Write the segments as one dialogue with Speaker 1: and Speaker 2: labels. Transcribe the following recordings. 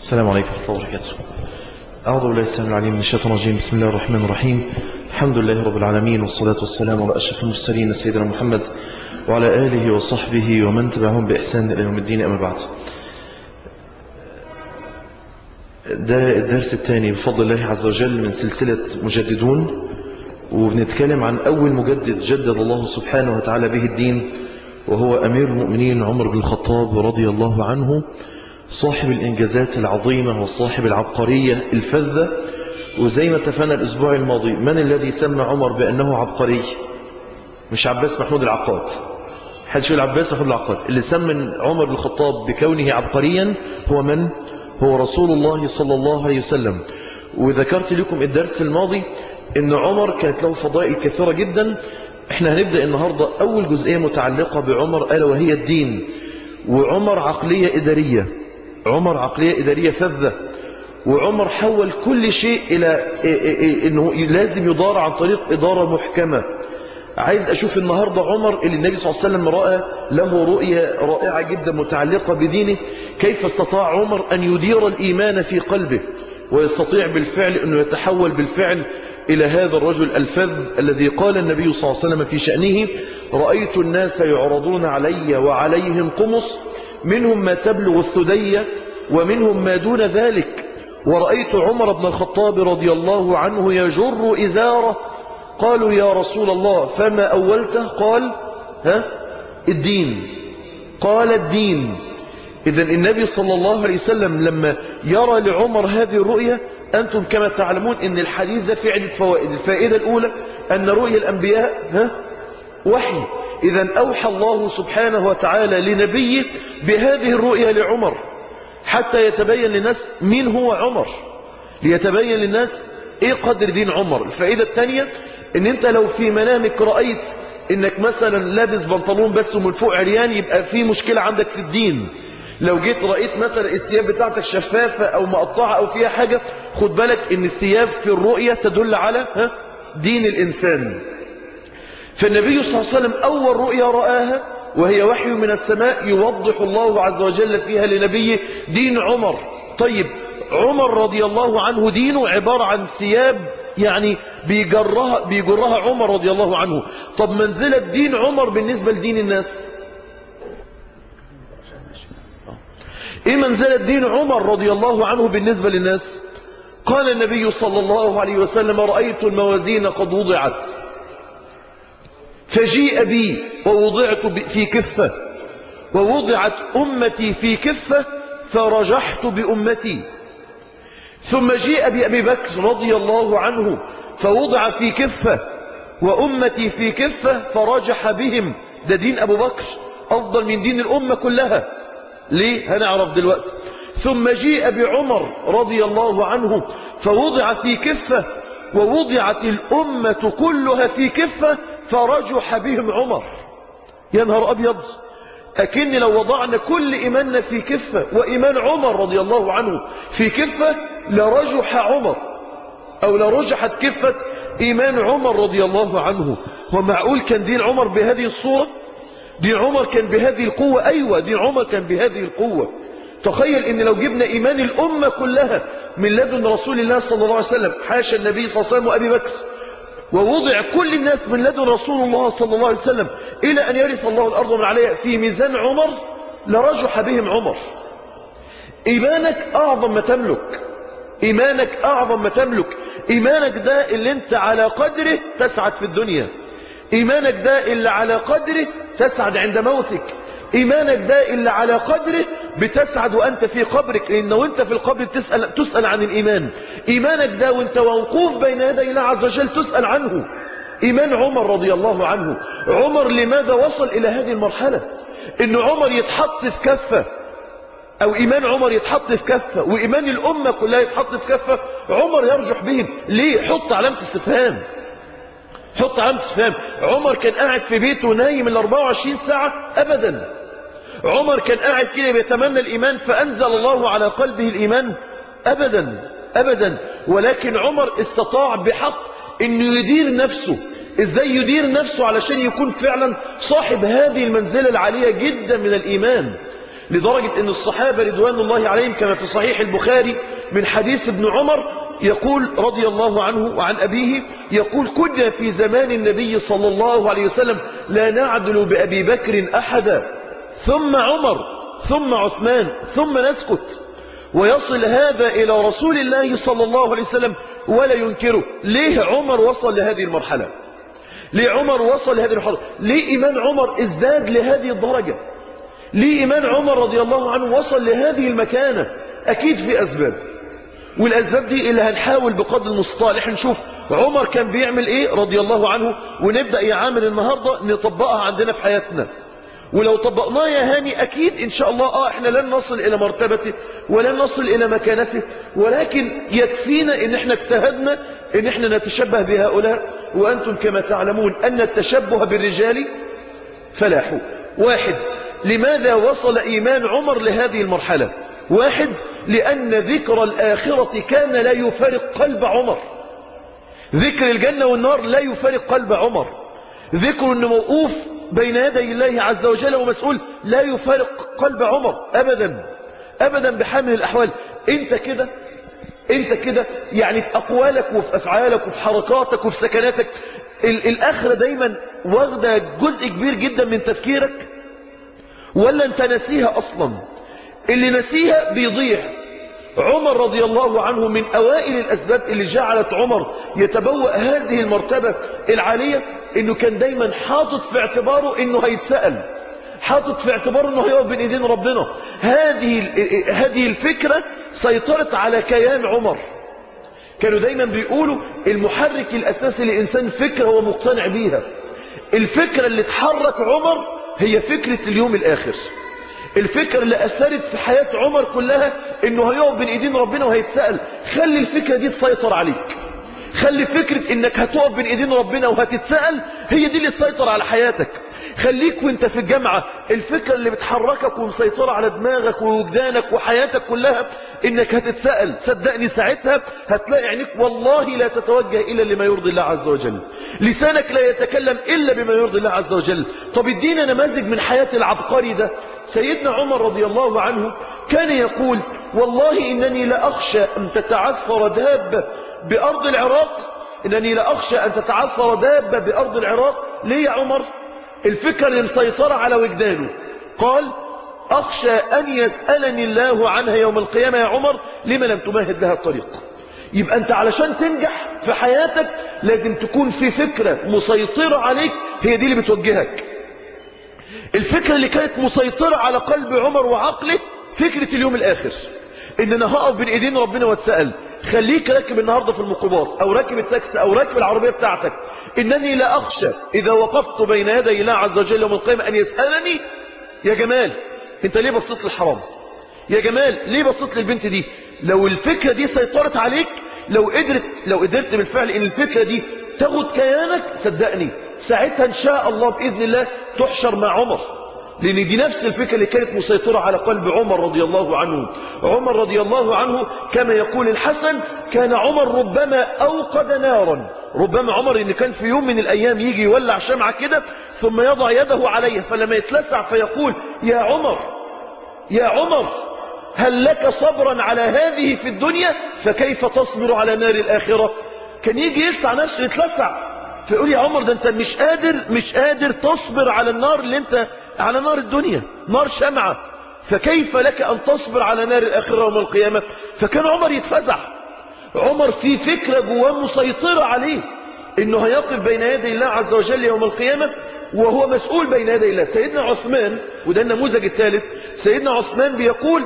Speaker 1: السلام عليكم ورحمة الله وبركاته أعوذ بالله السلام العليم من الشيطان الرجيم بسم الله الرحمن الرحيم الحمد لله رب العالمين والصلاة والسلام على أشرف المرسلين سيدنا محمد وعلى آله وصحبه ومن تبعهم بإحسان إلى يوم الدين أما بعد ده الدرس الثاني بفضل الله عز وجل من سلسلة مجددون وبنتكلم عن أول مجدد جدد الله سبحانه وتعالى به الدين وهو أمير المؤمنين عمر بن الخطاب رضي الله عنه صاحب الإنجازات العظيمة وصاحب العبقرية الفذة وزي ما اتفقنا الأسبوع الماضي من الذي سمى عمر بأنه عبقري مش عباس محمود العقاد حد يقول عباس محمود العقاد اللي سمى عمر بن الخطاب بكونه عبقريا هو من هو رسول الله صلى الله عليه وسلم وذكرت لكم الدرس الماضي ان عمر كانت له فضائل كثيرة جدا احنا هنبدأ النهاردة اول جزئية متعلقة بعمر ألا وهي الدين وعمر عقلية إدارية عمر عقلية إدارية فذة وعمر حول كل شيء إلى أنه لازم يدار عن طريق إدارة محكمة عايز أشوف النهاردة عمر اللي النبي صلى الله عليه وسلم رأى له رؤية رائعة جدا متعلقة بدينه كيف استطاع عمر أن يدير الإيمان في قلبه ويستطيع بالفعل أنه يتحول بالفعل إلى هذا الرجل الفذ الذي قال النبي صلى الله عليه وسلم في شأنه رأيت الناس يعرضون علي وعليهم قمص منهم ما تبلغ الثدية ومنهم ما دون ذلك ورأيت عمر بن الخطاب رضي الله عنه يجر إزاره قالوا يا رسول الله فما أولته قال ها الدين قال الدين إذا النبي صلى الله عليه وسلم لما يرى لعمر هذه الرؤية أنتم كما تعلمون أن الحديث ده في عدة فوائد الفائدة الأولى أن رؤية الأنبياء ها وحي إذا أوحى الله سبحانه وتعالى لنبيه بهذه الرؤية لعمر حتى يتبين للناس مين هو عمر ليتبين للناس ايه قدر دين عمر الفائدة الثانية ان انت لو في منامك رأيت انك مثلا لابس بنطلون بس ومن فوق عريان يبقى في مشكلة عندك في الدين لو جيت رأيت مثلا الثياب بتاعتك شفافة او مقطعة او فيها حاجة خد بالك ان الثياب في الرؤية تدل على ها دين الانسان فالنبي صلى الله عليه وسلم أول رؤيا رآها وهي وحي من السماء يوضح الله عز وجل فيها لنبيه دين عمر طيب عمر رضي الله عنه دينه عبارة عن ثياب يعني بيجرها, بيجرها عمر رضي الله عنه طب منزلة دين عمر بالنسبة لدين الناس ايه منزلة دين عمر رضي الله عنه بالنسبة للناس قال النبي صلى الله عليه وسلم رأيت الموازين قد وضعت فجيء بي ووضعت في كفة ووضعت أمتي في كفة فرجحت بأمتي ثم جيء بأبي بكر رضي الله عنه فوضع في كفة وأمتي في كفة فرجح بهم ده دين أبو بكر أفضل من دين الأمة كلها ليه هنعرف دلوقتي ثم جيء بعمر رضي الله عنه فوضع في كفة ووضعت الأمة كلها في كفة فرجح بهم عمر يا نهار أبيض أكن لو وضعنا كل إيماننا في كفة وإيمان عمر رضي الله عنه في كفة لرجح عمر أو لرجحت كفة إيمان عمر رضي الله عنه ومعقول كان دين عمر بهذه الصورة دين عمر كان بهذه القوة أيوة دين عمر كان بهذه القوة تخيل ان لو جبنا ايمان الامة كلها من لدن رسول الله صلى الله عليه وسلم حاشا النبي صلى الله عليه وسلم وابي بكر ووضع كل الناس من لدن رسول الله صلى الله عليه وسلم إلى أن يرث الله الأرض من عليها في ميزان عمر لرجح بهم عمر إيمانك أعظم ما تملك إيمانك أعظم ما تملك إيمانك ده اللي انت على قدره تسعد في الدنيا إيمانك ده اللي على قدره تسعد عند موتك إيمانك ده اللي على قدره بتسعد وأنت في قبرك لأن وانت في القبر تسأل, تسأل عن الإيمان إيمانك ده وانت موقوف بين يدي الله عز وجل تسأل عنه إيمان عمر رضي الله عنه عمر لماذا وصل إلى هذه المرحلة إن عمر يتحط في كفة أو إيمان عمر يتحط في كفة وإيمان الأمة كلها يتحط في كفة عمر يرجح بهم ليه حط علامة استفهام حط علامة استفهام عمر كان قاعد في بيته نايم ال 24 ساعة أبدا عمر كان قاعد كده بيتمنى الإيمان فأنزل الله على قلبه الإيمان أبدا أبدا ولكن عمر استطاع بحق أنه يدير نفسه إزاي يدير نفسه علشان يكون فعلا صاحب هذه المنزلة العالية جدا من الإيمان لدرجة ان الصحابة رضوان الله عليهم كما في صحيح البخاري من حديث ابن عمر يقول رضي الله عنه وعن أبيه يقول كنا في زمان النبي صلى الله عليه وسلم لا نعدل بأبي بكر أحدا ثم عمر ثم عثمان ثم نسكت ويصل هذا إلى رسول الله صلى الله عليه وسلم ولا ينكره ليه عمر وصل لهذه المرحلة ليه عمر وصل لهذه المرحلة ليه إيمان عمر ازداد لهذه الدرجة ليه إيمان عمر رضي الله عنه وصل لهذه المكانة أكيد في أسباب والأسباب دي اللي هنحاول بقدر المستطاع احنا نشوف عمر كان بيعمل ايه رضي الله عنه ونبدأ يعامل النهاردة نطبقها عندنا في حياتنا ولو طبقناه يا هاني أكيد إن شاء الله آه إحنا لن نصل إلى مرتبته ولن نصل إلى مكانته ولكن يكفينا إن إحنا اجتهدنا إن إحنا نتشبه بهؤلاء وأنتم كما تعلمون أن التشبه بالرجال فلاح واحد لماذا وصل إيمان عمر لهذه المرحلة واحد لأن ذكر الآخرة كان لا يفارق قلب عمر ذكر الجنة والنار لا يفارق قلب عمر ذكر أنه موقوف بين يدي الله عز وجل ومسؤول لا يفارق قلب عمر أبدا أبدا بحامل الأحوال أنت كده أنت كده يعني في أقوالك وفي أفعالك وفي حركاتك وفي سكناتك الآخرة دايما واخدة جزء كبير جدا من تفكيرك ولا أنت نسيها أصلا اللي نسيها بيضيع عمر رضي الله عنه من أوائل الأسباب اللي جعلت عمر يتبوأ هذه المرتبة العالية انه كان دايما حاطط في اعتباره انه هيتسأل حاطط في اعتباره انه هيقف بين ايدين ربنا هذه هذه الفكرة سيطرت على كيان عمر كانوا دايما بيقولوا المحرك الاساسي للانسان فكرة هو مقتنع بيها الفكرة اللي تحرك عمر هي فكرة اليوم الاخر الفكرة اللي اثرت في حياة عمر كلها انه هيقف بين ايدين ربنا وهيتسأل خلي الفكرة دي تسيطر عليك خلي فكرة انك هتقف بين ايدين ربنا وهتتسأل هي دي اللي تسيطر على حياتك خليك وانت في الجامعة الفكرة اللي بتحركك ومسيطرة على دماغك ووجدانك وحياتك كلها انك هتتسأل صدقني ساعتها هتلاقي عينيك والله لا تتوجه الا لما يرضي الله عز وجل لسانك لا يتكلم الا بما يرضي الله عز وجل طب ادينا نماذج من حياة العبقري ده سيدنا عمر رضي الله عنه كان يقول والله انني لاخشى ان تتعثر دابة بأرض العراق إنني لأخشى أن تتعثر دابة بأرض العراق ليه يا عمر الفكرة اللي مسيطرة على وجدانه قال أخشى أن يسألني الله عنها يوم القيامة يا عمر لما لم تمهد لها الطريق يبقى أنت علشان تنجح في حياتك لازم تكون في فكرة مسيطرة عليك هي دي اللي بتوجهك الفكرة اللي كانت مسيطرة على قلب عمر وعقله فكرة اليوم الآخر ان انا هقف بين ايدين ربنا واتسأل خليك راكب النهاردة في الميكروباص او راكب التاكسي او راكب العربية بتاعتك انني لا اخشى اذا وقفت بين يدي الله عز وجل يوم القيامة ان يسألني يا جمال انت ليه بصيت للحرام يا جمال ليه بصيت للبنت دي لو الفكرة دي سيطرت عليك لو قدرت لو قدرت بالفعل ان الفكرة دي تاخد كيانك صدقني ساعتها ان شاء الله باذن الله تحشر مع عمر لأن دي نفس الفكرة اللي كانت مسيطرة على قلب عمر رضي الله عنه عمر رضي الله عنه كما يقول الحسن كان عمر ربما أوقد نارا ربما عمر إن كان في يوم من الأيام يجي يولع شمعة كده ثم يضع يده عليها فلما يتلسع فيقول يا عمر يا عمر هل لك صبرا على هذه في الدنيا فكيف تصبر على نار الآخرة كان يجي يلسع نفسه يتلسع فيقول يا عمر ده انت مش قادر مش قادر تصبر على النار اللي انت على نار الدنيا نار شمعة فكيف لك ان تصبر على نار الاخرة يوم القيامة فكان عمر يتفزع عمر في فكرة جواه مسيطرة عليه انه هيقف بين يدي الله عز وجل يوم القيامة وهو مسؤول بين يدي الله سيدنا عثمان وده النموذج الثالث سيدنا عثمان بيقول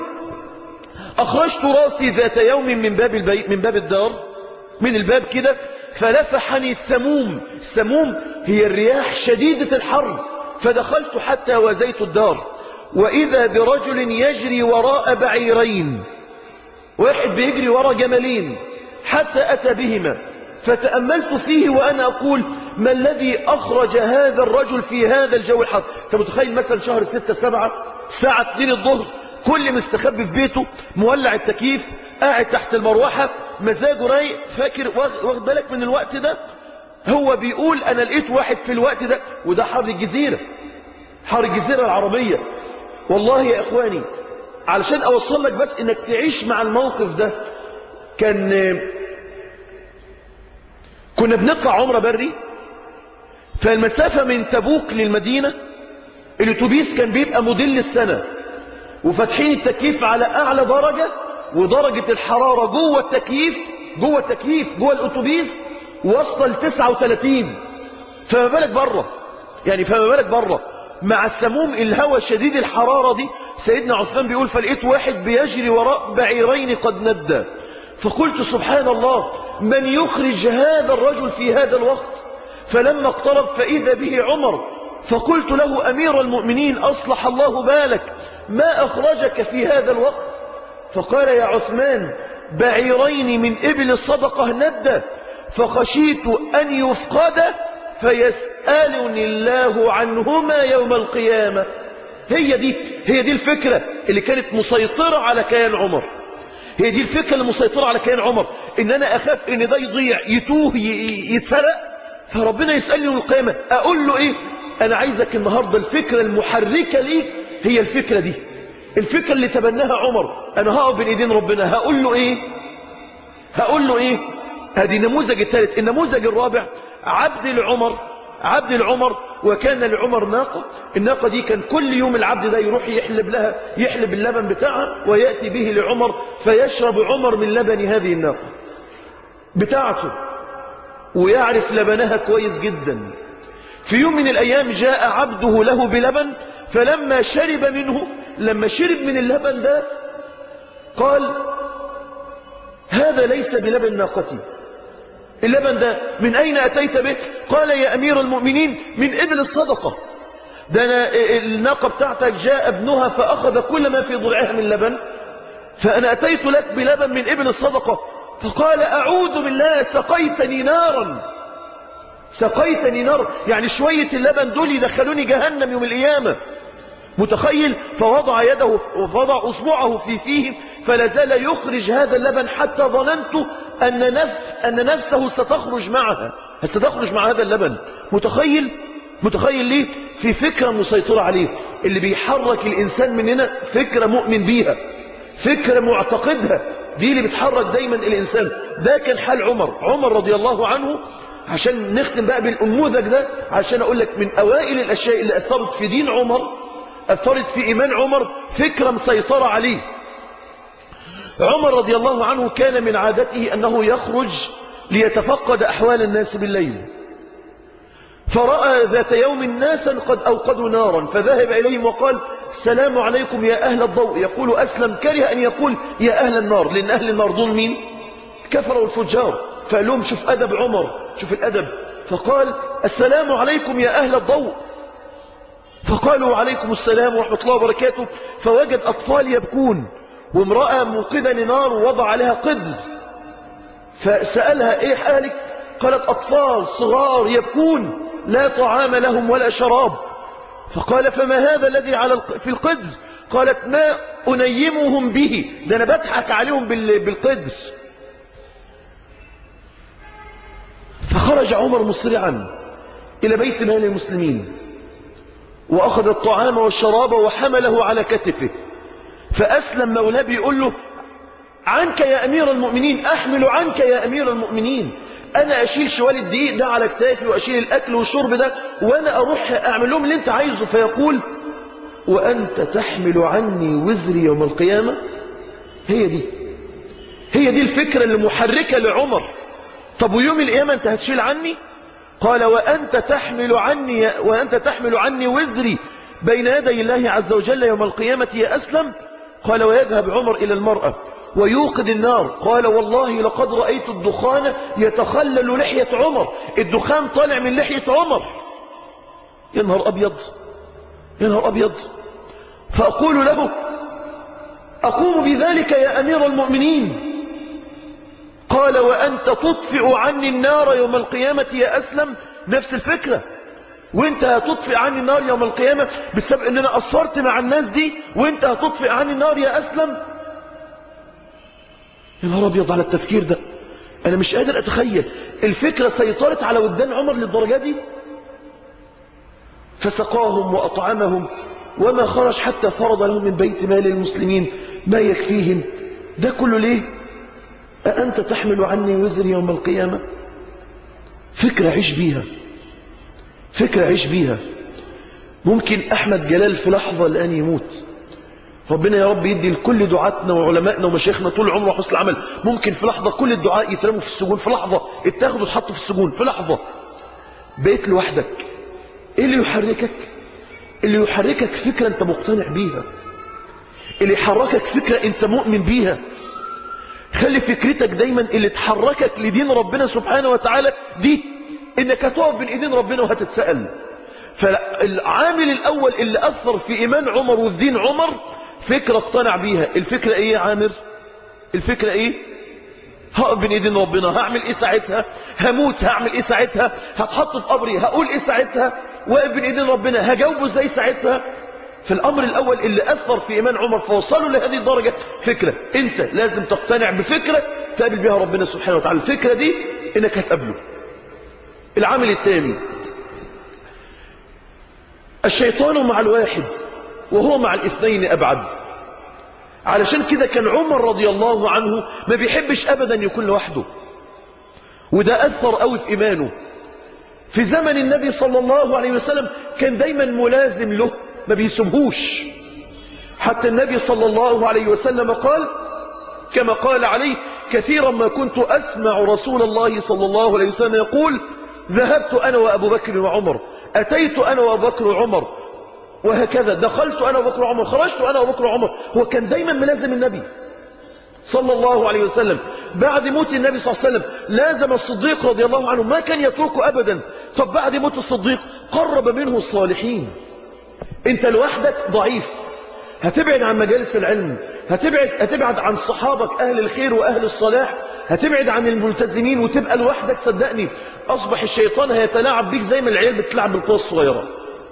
Speaker 1: اخرجت راسي ذات يوم من باب البيت من باب الدار من الباب كده فلفحني السموم السموم هي الرياح شديدة الحر فدخلت حتى وزيت الدار وإذا برجل يجري وراء بعيرين واحد بيجري وراء جملين حتى أتى بهما فتأملت فيه وأنا أقول ما الذي أخرج هذا الرجل في هذا الجو الحر أنت متخيل مثلا شهر ستة سبعة ساعة 2 الظهر كل مستخبي في بيته مولع التكييف قاعد تحت المروحة مزاجه رايق فاكر واخد بالك من الوقت ده هو بيقول انا لقيت واحد في الوقت ده وده حر الجزيرة حر الجزيرة العربية
Speaker 2: والله يا اخواني علشان اوصل لك بس انك تعيش مع الموقف ده كان كنا بنطلع عمره بري فالمسافة من تبوك للمدينة الاتوبيس كان بيبقى موديل السنة وفاتحين التكييف على اعلى درجة ودرجة الحرارة جوه التكييف جوه التكييف جوه الاتوبيس واصلة ل 39 فما بالك بره يعني فما بالك بره مع السموم الهواء شديد الحرارة دي سيدنا عثمان بيقول فلقيت واحد بيجري وراء بعيرين قد ندى فقلت سبحان الله من يخرج هذا الرجل في هذا الوقت فلما اقترب فإذا به عمر فقلت له أمير المؤمنين أصلح الله بالك ما أخرجك في هذا الوقت فقال يا عثمان بعيرين من إبل الصدقة ندى فخشيت أن يفقد فيسألني الله عنهما يوم القيامة هي دي هي دي الفكرة اللي كانت مسيطرة على كيان عمر هي دي الفكرة اللي مسيطرة على كيان عمر ان انا اخاف ان ده يضيع يتوه يتسرق فربنا يسألني يوم القيامة اقول له ايه انا عايزك النهاردة الفكرة المحركة ليك هي الفكرة دي الفكرة اللي تبناها عمر انا هقف بين ايدين ربنا هقول له ايه هقول له ايه هذه النموذج الثالث النموذج الرابع عبد العمر عبد العمر وكان لعمر ناقة الناقة دي كان كل يوم العبد ده يروح يحلب لها يحلب اللبن بتاعها ويأتي به لعمر فيشرب عمر من لبن هذه الناقة بتاعته ويعرف لبنها كويس جدا في يوم من الأيام جاء عبده له بلبن فلما شرب منه لما شرب من اللبن ده قال هذا ليس بلبن ناقتي اللبن ده من أين أتيت به قال يا أمير المؤمنين من إبل الصدقة ده أنا الناقة بتاعتك جاء ابنها فأخذ كل ما في ضلعها من لبن فأنا أتيت لك بلبن من إبل الصدقة فقال أعوذ بالله سقيتني نارا سقيتني نار يعني شوية اللبن دول يدخلوني جهنم يوم القيامة متخيل فوضع يده ووضع أصبعه في فيه فلازال يخرج هذا اللبن حتى ظننت أن, نفس أن نفسه ستخرج معها ستخرج مع هذا اللبن متخيل متخيل ليه في فكرة مسيطرة عليه اللي بيحرك الإنسان مننا فكرة مؤمن بيها فكرة معتقدها دي اللي بتحرك دايما الإنسان ده كان حال عمر عمر رضي الله عنه عشان نختم بقى بالأنموذج ده عشان أقول لك من أوائل الأشياء اللي أثرت في دين عمر أثرت في إيمان عمر فكرة مسيطرة عليه عمر رضي الله عنه كان من عادته أنه يخرج ليتفقد أحوال الناس بالليل فرأى ذات يوم ناسا قد أوقدوا نارا فذهب إليهم وقال السلام عليكم يا أهل الضوء يقول أسلم كره أن يقول يا أهل النار لأن أهل النار دول مين كفر والفجار فقال لهم شوف أدب عمر شوف الأدب فقال السلام عليكم يا أهل الضوء فقالوا عليكم السلام ورحمة الله وبركاته فوجد أطفال يبكون وامرأة موقدة لنار ووضع عليها قدز فسألها ايه حالك قالت أطفال صغار يبكون لا طعام لهم ولا شراب فقال فما هذا الذي على في القدس قالت ما أنيمهم به ده أنا بضحك عليهم بالقدس فخرج عمر مسرعا إلى بيت مال المسلمين وأخذ الطعام والشراب وحمله على كتفه فأسلم مولاه بيقول له عنك يا أمير المؤمنين أحمل عنك يا أمير المؤمنين أنا أشيل شوال الدقيق ده على كتافي وأشيل الأكل والشرب ده وأنا أروح أعمل لهم اللي أنت عايزه فيقول وأنت تحمل عني وزري يوم القيامة هي دي هي دي الفكرة اللي محركة لعمر طب ويوم القيامة أنت هتشيل عني قال وأنت تحمل عني وأنت تحمل عني وزري بين يدي الله عز وجل يوم القيامة يا أسلم قال ويذهب عمر إلى المرأة ويوقد النار قال والله لقد رأيت الدخان يتخلل لحية عمر الدخان طالع من لحية عمر يا نهار أبيض يا نهار أبيض فأقول له أقوم بذلك يا أمير المؤمنين قال وأنت تطفئ عني النار يوم القيامة يا أسلم نفس الفكرة وانت هتطفئ عني النار يوم القيامة بسبب ان انا قصرت مع الناس دي وانت هتطفئ عني النار يا أسلم يا نهار ابيض على التفكير ده انا مش قادر اتخيل الفكرة سيطرت على ودان عمر للدرجة دي فسقاهم واطعمهم وما خرج حتى فرض لهم من بيت مال المسلمين ما يكفيهم ده كله ليه أأنت تحمل عني وزر يوم القيامة فكرة عيش بيها فكرة عيش بيها ممكن أحمد جلال في لحظة الآن يموت ربنا يا رب يدي لكل دعاتنا وعلمائنا ومشايخنا طول عمره حسن العمل ممكن في لحظة كل الدعاء يترموا في السجون في لحظة اتاخدوا وتحطوا في السجون في لحظة بقيت لوحدك ايه اللي يحركك اللي يحركك فكرة انت مقتنع بيها اللي يحركك فكرة انت مؤمن بيها خلي فكرتك دايما اللي تحركك لدين ربنا سبحانه وتعالى دي انك هتقف بين ايدين ربنا وهتتسأل فالعامل الاول اللي اثر في ايمان عمر والدين عمر فكرة اقتنع بيها الفكرة ايه يا عامر الفكرة ايه هقف بين ايدين ربنا هعمل ايه ساعتها هموت هعمل ايه ساعتها هتحط في قبري هقول ايه ساعتها واقف بين ايدين ربنا هجاوبه ازاي ساعتها فالامر الاول اللي اثر في ايمان عمر فوصلوا لهذه الدرجة فكرة انت لازم تقتنع بفكرة تقابل بها ربنا سبحانه وتعالى الفكرة دي انك هتقابله العامل الثاني الشيطان مع الواحد وهو مع الاثنين أبعد علشان كده كان عمر رضي الله عنه ما بيحبش أبدا يكون لوحده وده أثر قوي في إيمانه في زمن النبي صلى الله عليه وسلم كان دايما ملازم له ما بيسمهوش حتى النبي صلى الله عليه وسلم قال كما قال عليه كثيرا ما كنت أسمع رسول الله صلى الله عليه وسلم يقول ذهبت أنا وأبو بكر وعمر أتيت أنا وأبو بكر وعمر وهكذا دخلت أنا وبكر وعمر خرجت أنا وبكر وعمر هو كان دايما ملازم النبي صلى الله عليه وسلم بعد موت النبي صلى الله عليه وسلم لازم الصديق رضي الله عنه ما كان يتركه أبدا طب بعد موت الصديق قرب منه الصالحين انت لوحدك ضعيف هتبعد عن مجالس العلم هتبعد, هتبعد عن صحابك أهل الخير وأهل الصلاح هتبعد عن الملتزمين وتبقى لوحدك صدقني أصبح الشيطان هيتلاعب بيك زي ما العيال بتلعب بالقوة الصغيرة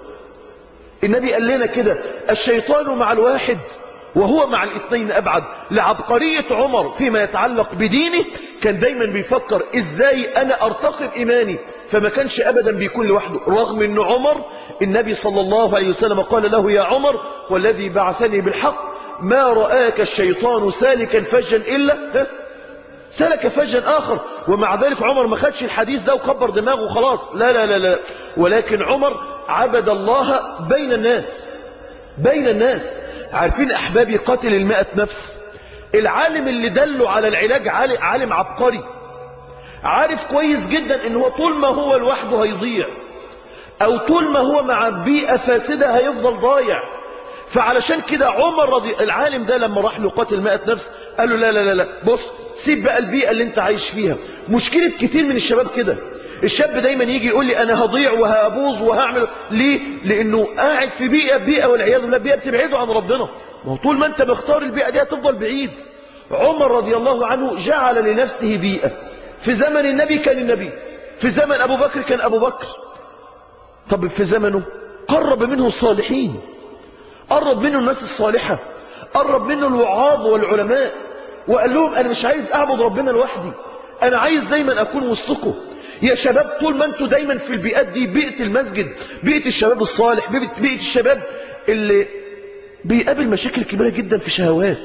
Speaker 2: النبي قال لنا كده الشيطان مع الواحد وهو مع الاثنين أبعد لعبقرية عمر فيما يتعلق بدينه كان دايما بيفكر ازاي انا ارتقي بإيماني فما كانش ابدا بيكون لوحده رغم ان عمر النبي صلى الله عليه وسلم قال له يا عمر والذي بعثني بالحق ما رآك الشيطان سالكا فجا إلا ها سلك فجا آخر ومع ذلك عمر ما خدش الحديث ده وكبر دماغه خلاص لا لا لا لا ولكن عمر عبد الله بين الناس بين الناس عارفين أحبابي قاتل المئة نفس العالم اللي دله على العلاج عالم عبقري عارف كويس جدا ان هو طول ما هو لوحده هيضيع او طول ما هو مع بيئة فاسدة هيفضل ضايع فعلشان كده عمر رضي العالم ده لما راح له قاتل مئة نفس قال له لا لا لا لا بص سيب بقى البيئة اللي انت عايش فيها مشكلة كتير من الشباب كده الشاب دايما يجي يقول لي انا هضيع وهابوظ وهعمل ليه لانه قاعد في بيئة بيئة والعياذ بالله بيئة بتبعده عن ربنا ما هو طول ما انت مختار البيئة دي هتفضل بعيد عمر رضي الله عنه جعل لنفسه بيئة في زمن النبي كان النبي في زمن ابو بكر كان ابو بكر طب في زمنه قرب منه الصالحين قرب منه الناس الصالحة قرب منه الوعاظ والعلماء وقال لهم انا مش عايز اعبد ربنا لوحدي انا عايز دايما اكون وسطكم يا شباب طول ما انتوا دايما في البيئات دي بيئة المسجد بيئة الشباب الصالح بيئة, بيئة الشباب اللي بيقابل مشاكل كبيرة جدا في شهوات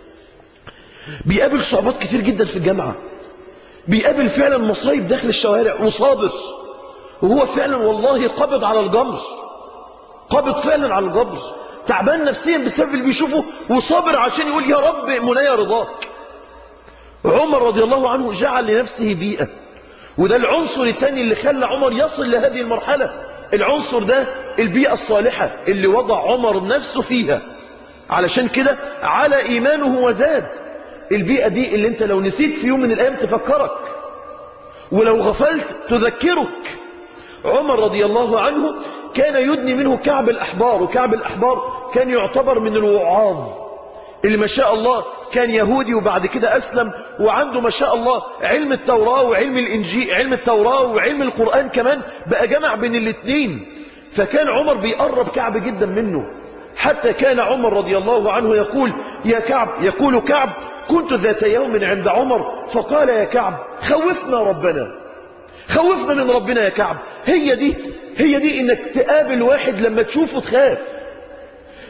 Speaker 2: بيقابل صعوبات كتير جدا في الجامعة بيقابل فعلا مصايب داخل الشوارع وصابر وهو فعلا والله قبض على الجمر قبض فعلا على الجبر تعبان نفسيا بسبب اللي بيشوفه وصابر عشان يقول يا رب منايا رضاك عمر رضي الله عنه جعل لنفسه بيئة وده العنصر الثاني اللي خلى عمر يصل لهذه المرحلة العنصر ده البيئة الصالحة اللي وضع عمر نفسه فيها علشان كده على إيمانه وزاد البيئة دي اللي انت لو نسيت في يوم من الأيام تفكرك ولو غفلت تذكرك عمر رضي الله عنه كان يدني منه كعب الأحبار وكعب الأحبار كان يعتبر من الوعاظ اللي ما شاء الله كان يهودي وبعد كده أسلم وعنده ما شاء الله علم التوراة وعلم الإنجيل علم التوراة وعلم القرآن كمان بقى جمع بين الاثنين فكان عمر بيقرب كعب جدا منه حتى كان عمر رضي الله عنه يقول يا كعب يقول كعب كنت ذات يوم عند عمر فقال يا كعب خوفنا ربنا خوفنا من ربنا يا كعب هي دي هي دي انك تقابل واحد لما تشوفه تخاف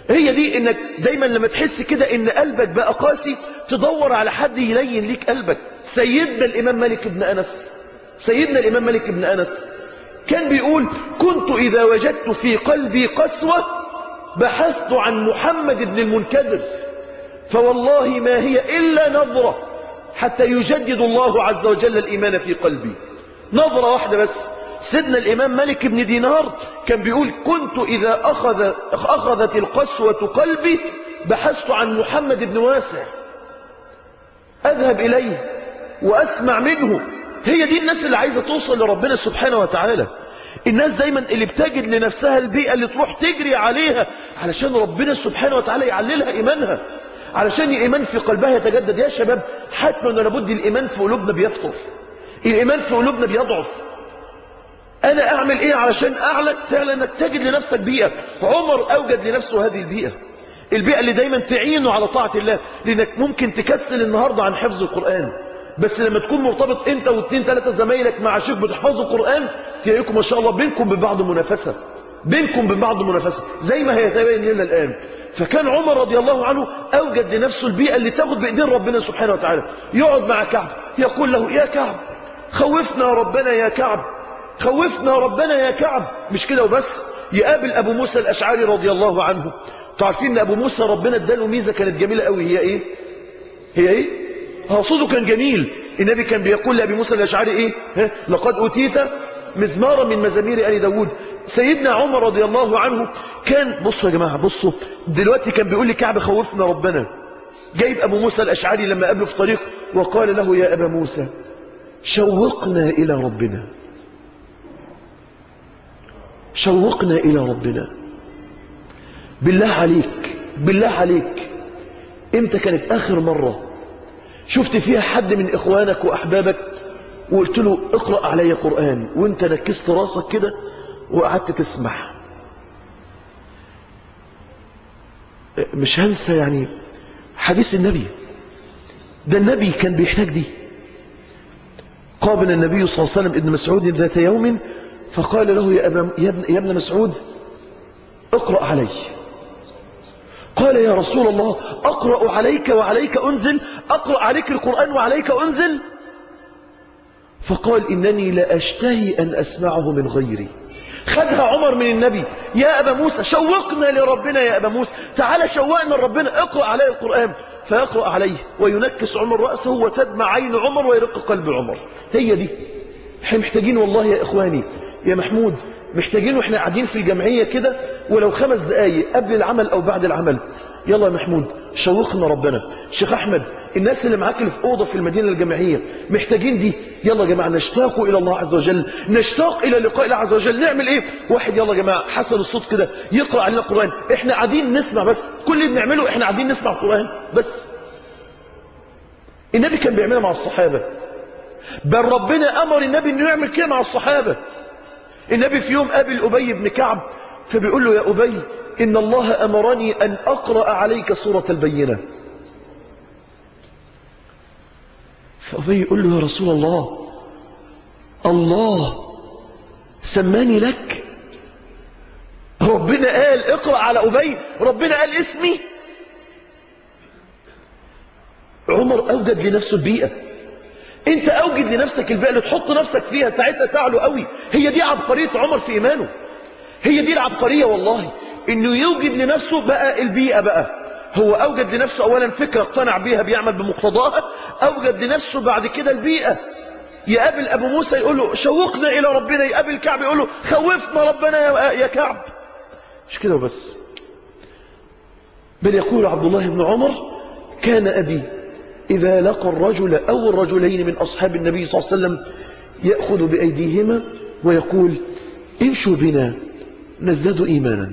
Speaker 2: هي دي انك دايما لما تحس كده ان قلبك بقى قاسي تدور على حد يلين ليك قلبك سيدنا الامام مالك بن انس سيدنا الامام مالك بن انس كان بيقول كنت اذا وجدت في قلبي قسوة بحثت عن محمد بن المنكدر فوالله ما هي الا نظرة حتى يجدد الله عز وجل الايمان في قلبي نظرة واحدة بس سيدنا الإمام مالك بن دينار كان بيقول كنت إذا أخذ أخذت القسوة قلبي بحثت عن محمد بن واسع أذهب إليه وأسمع منه هي دي الناس اللي عايزة توصل لربنا سبحانه وتعالى الناس دايما اللي بتجد لنفسها البيئة اللي تروح تجري عليها علشان ربنا سبحانه وتعالى يعللها إيمانها علشان الإيمان في قلبها يتجدد يا شباب حتما لابد الإيمان في قلوبنا بيفطر الإيمان في قلوبنا بيضعف انا اعمل ايه علشان اعلن فعلا انك تجد لنفسك بيئة عمر اوجد لنفسه هذه البيئة البيئة اللي دايما تعينه على طاعة الله لانك ممكن تكسل النهاردة عن حفظ القرآن بس لما تكون مرتبط انت واثنين ثلاثة زمايلك مع شيخ بتحفظوا القرآن تلاقيكم ما شاء الله بينكم ببعض منافسة بينكم ببعض منافسة زي ما هي تبين لنا الآن فكان عمر رضي الله عنه أوجد لنفسه البيئة اللي تاخد بإيدين ربنا سبحانه وتعالى يقعد مع كعب يقول له يا كعب خوفنا ربنا يا كعب خوفنا ربنا يا كعب مش كده وبس يقابل ابو موسى الاشعري رضي الله عنه تعرفين ان ابو موسى ربنا اداله ميزه كانت جميله قوي هي ايه هي ايه صوته كان جميل النبي كان بيقول لابي موسى الاشعري ايه ها؟ لقد اوتيت مزمارا من مزامير ال داوود سيدنا عمر رضي الله عنه كان بصوا يا جماعه بصوا دلوقتي كان بيقول لكعب خوفنا ربنا جايب ابو موسى الاشعري لما قابله في طريق وقال له يا ابا موسى شوقنا الى ربنا شوقنا إلى ربنا بالله عليك بالله عليك امتى كانت آخر مرة شفت فيها حد من إخوانك وأحبابك وقلت له اقرأ علي قرآن وانت نكست راسك كده وقعدت تسمع مش هنسى يعني حديث النبي ده النبي كان بيحتاج دي قابل النبي صلى الله عليه وسلم ابن مسعود ذات يوم فقال له يا, أبا يا, ابن, يا ابن مسعود اقرأ علي قال يا رسول الله أقرأ عليك وعليك أنزل أقرأ عليك القرآن وعليك أنزل فقال إنني لأشتهي أن أسمعه من غيري خدها عمر من النبي يا أبا موسى شوقنا لربنا يا أبا موسى تعال شوقنا لربنا اقرأ علي القرآن فيقرأ عليه وينكس عمر رأسه وتدمع عين عمر ويرق قلب عمر هي دي احنا محتاجين والله يا إخواني يا محمود محتاجين واحنا قاعدين في الجمعية كده ولو خمس دقايق قبل العمل او بعد العمل يلا يا محمود شوقنا ربنا شيخ احمد الناس اللي معاك اللي في اوضه في المدينه الجامعيه محتاجين دي يلا يا جماعه نشتاق الى الله عز وجل نشتاق الى لقاء الله عز وجل نعمل ايه واحد يلا يا جماعه حسن الصوت كده يقرا علينا القران احنا قاعدين نسمع بس كل اللي بنعمله احنا قاعدين نسمع القران بس النبي كان بيعملها مع الصحابه بل ربنا امر النبي انه يعمل كده مع الصحابه النبي في يوم قابل أبي بن كعب فبيقول له يا أبي إن الله أمرني أن أقرأ عليك سورة البينة فأبي يقول له يا رسول الله الله سماني لك ربنا قال اقرأ على أبي ربنا قال اسمي عمر أوجد لنفسه البيئة انت اوجد لنفسك البيئة اللي تحط نفسك فيها ساعتها تعلو قوي هي دي عبقرية عمر في ايمانه هي دي العبقرية والله انه يوجد لنفسه بقى البيئة بقى هو اوجد لنفسه اولا فكرة اقتنع بيها بيعمل بمقتضاها اوجد لنفسه بعد كده البيئة يقابل ابو موسى يقول له شوقنا الى ربنا يقابل كعب يقول له خوفنا ربنا يا, يا كعب مش كده وبس بل يقول عبد الله بن عمر كان ابي إذا لقى الرجل أو الرجلين من أصحاب النبي صلى الله عليه وسلم يأخذ بأيديهما ويقول امشوا بنا نزداد إيمانا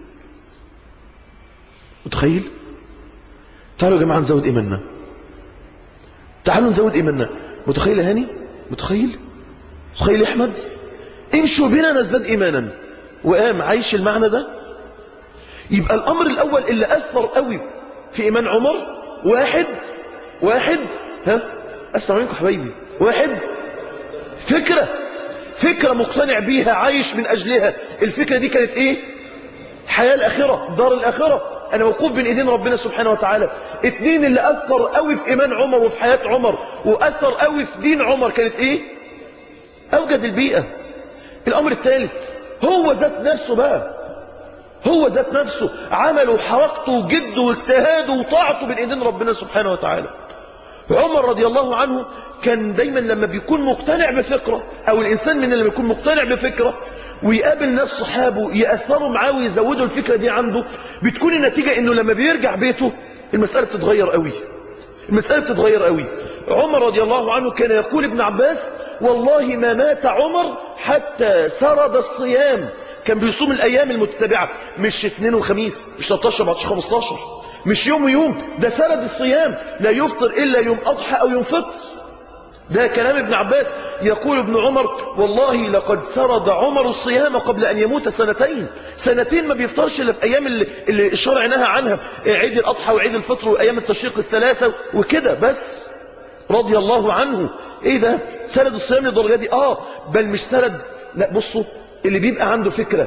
Speaker 2: متخيل تعالوا يا جماعة نزود إيماننا تعالوا نزود إيماننا متخيل يا هاني متخيل متخيل يا أحمد امشوا بنا نزداد إيمانا وقام عايش المعنى ده يبقى الأمر الأول اللي أثر قوي في إيمان عمر واحد واحد ها اسمع منكم حبايبي واحد فكرة فكرة مقتنع بيها عايش من اجلها الفكرة دي كانت ايه حياة الاخرة دار الاخرة انا موقوف بين ايدين ربنا سبحانه وتعالى اتنين اللي اثر قوي في ايمان عمر وفي حياة عمر واثر قوي في دين عمر كانت ايه اوجد البيئة الامر الثالث هو ذات نفسه بقى هو ذات نفسه عمله وحركته وجده واجتهاده وطاعته بين ايدين ربنا سبحانه وتعالى عمر رضي الله عنه كان دايما لما بيكون مقتنع بفكرة او الانسان من لما يكون مقتنع بفكرة ويقابل ناس صحابه يأثروا معاه ويزودوا الفكرة دي عنده بتكون النتيجة انه لما بيرجع بيته المسألة بتتغير قوي المسألة بتتغير قوي عمر رضي الله عنه كان يقول ابن عباس والله ما مات عمر حتى سرد الصيام كان بيصوم الايام المتتابعة مش اثنين وخميس مش 13 14 15 مش يوم ويوم ده سرد الصيام لا يفطر الا يوم اضحى او يوم فطر ده كلام ابن عباس يقول ابن عمر والله لقد سرد عمر الصيام قبل أن يموت سنتين سنتين ما بيفطرش إلا في أيام اللي, اللي الشرع نهى عنها عيد الأضحى وعيد الفطر وأيام التشريق الثلاثة وكده بس رضي الله عنه ايه ده سرد الصيام للدرجة دي اه بل مش سرد لا بصوا اللي بيبقى عنده فكرة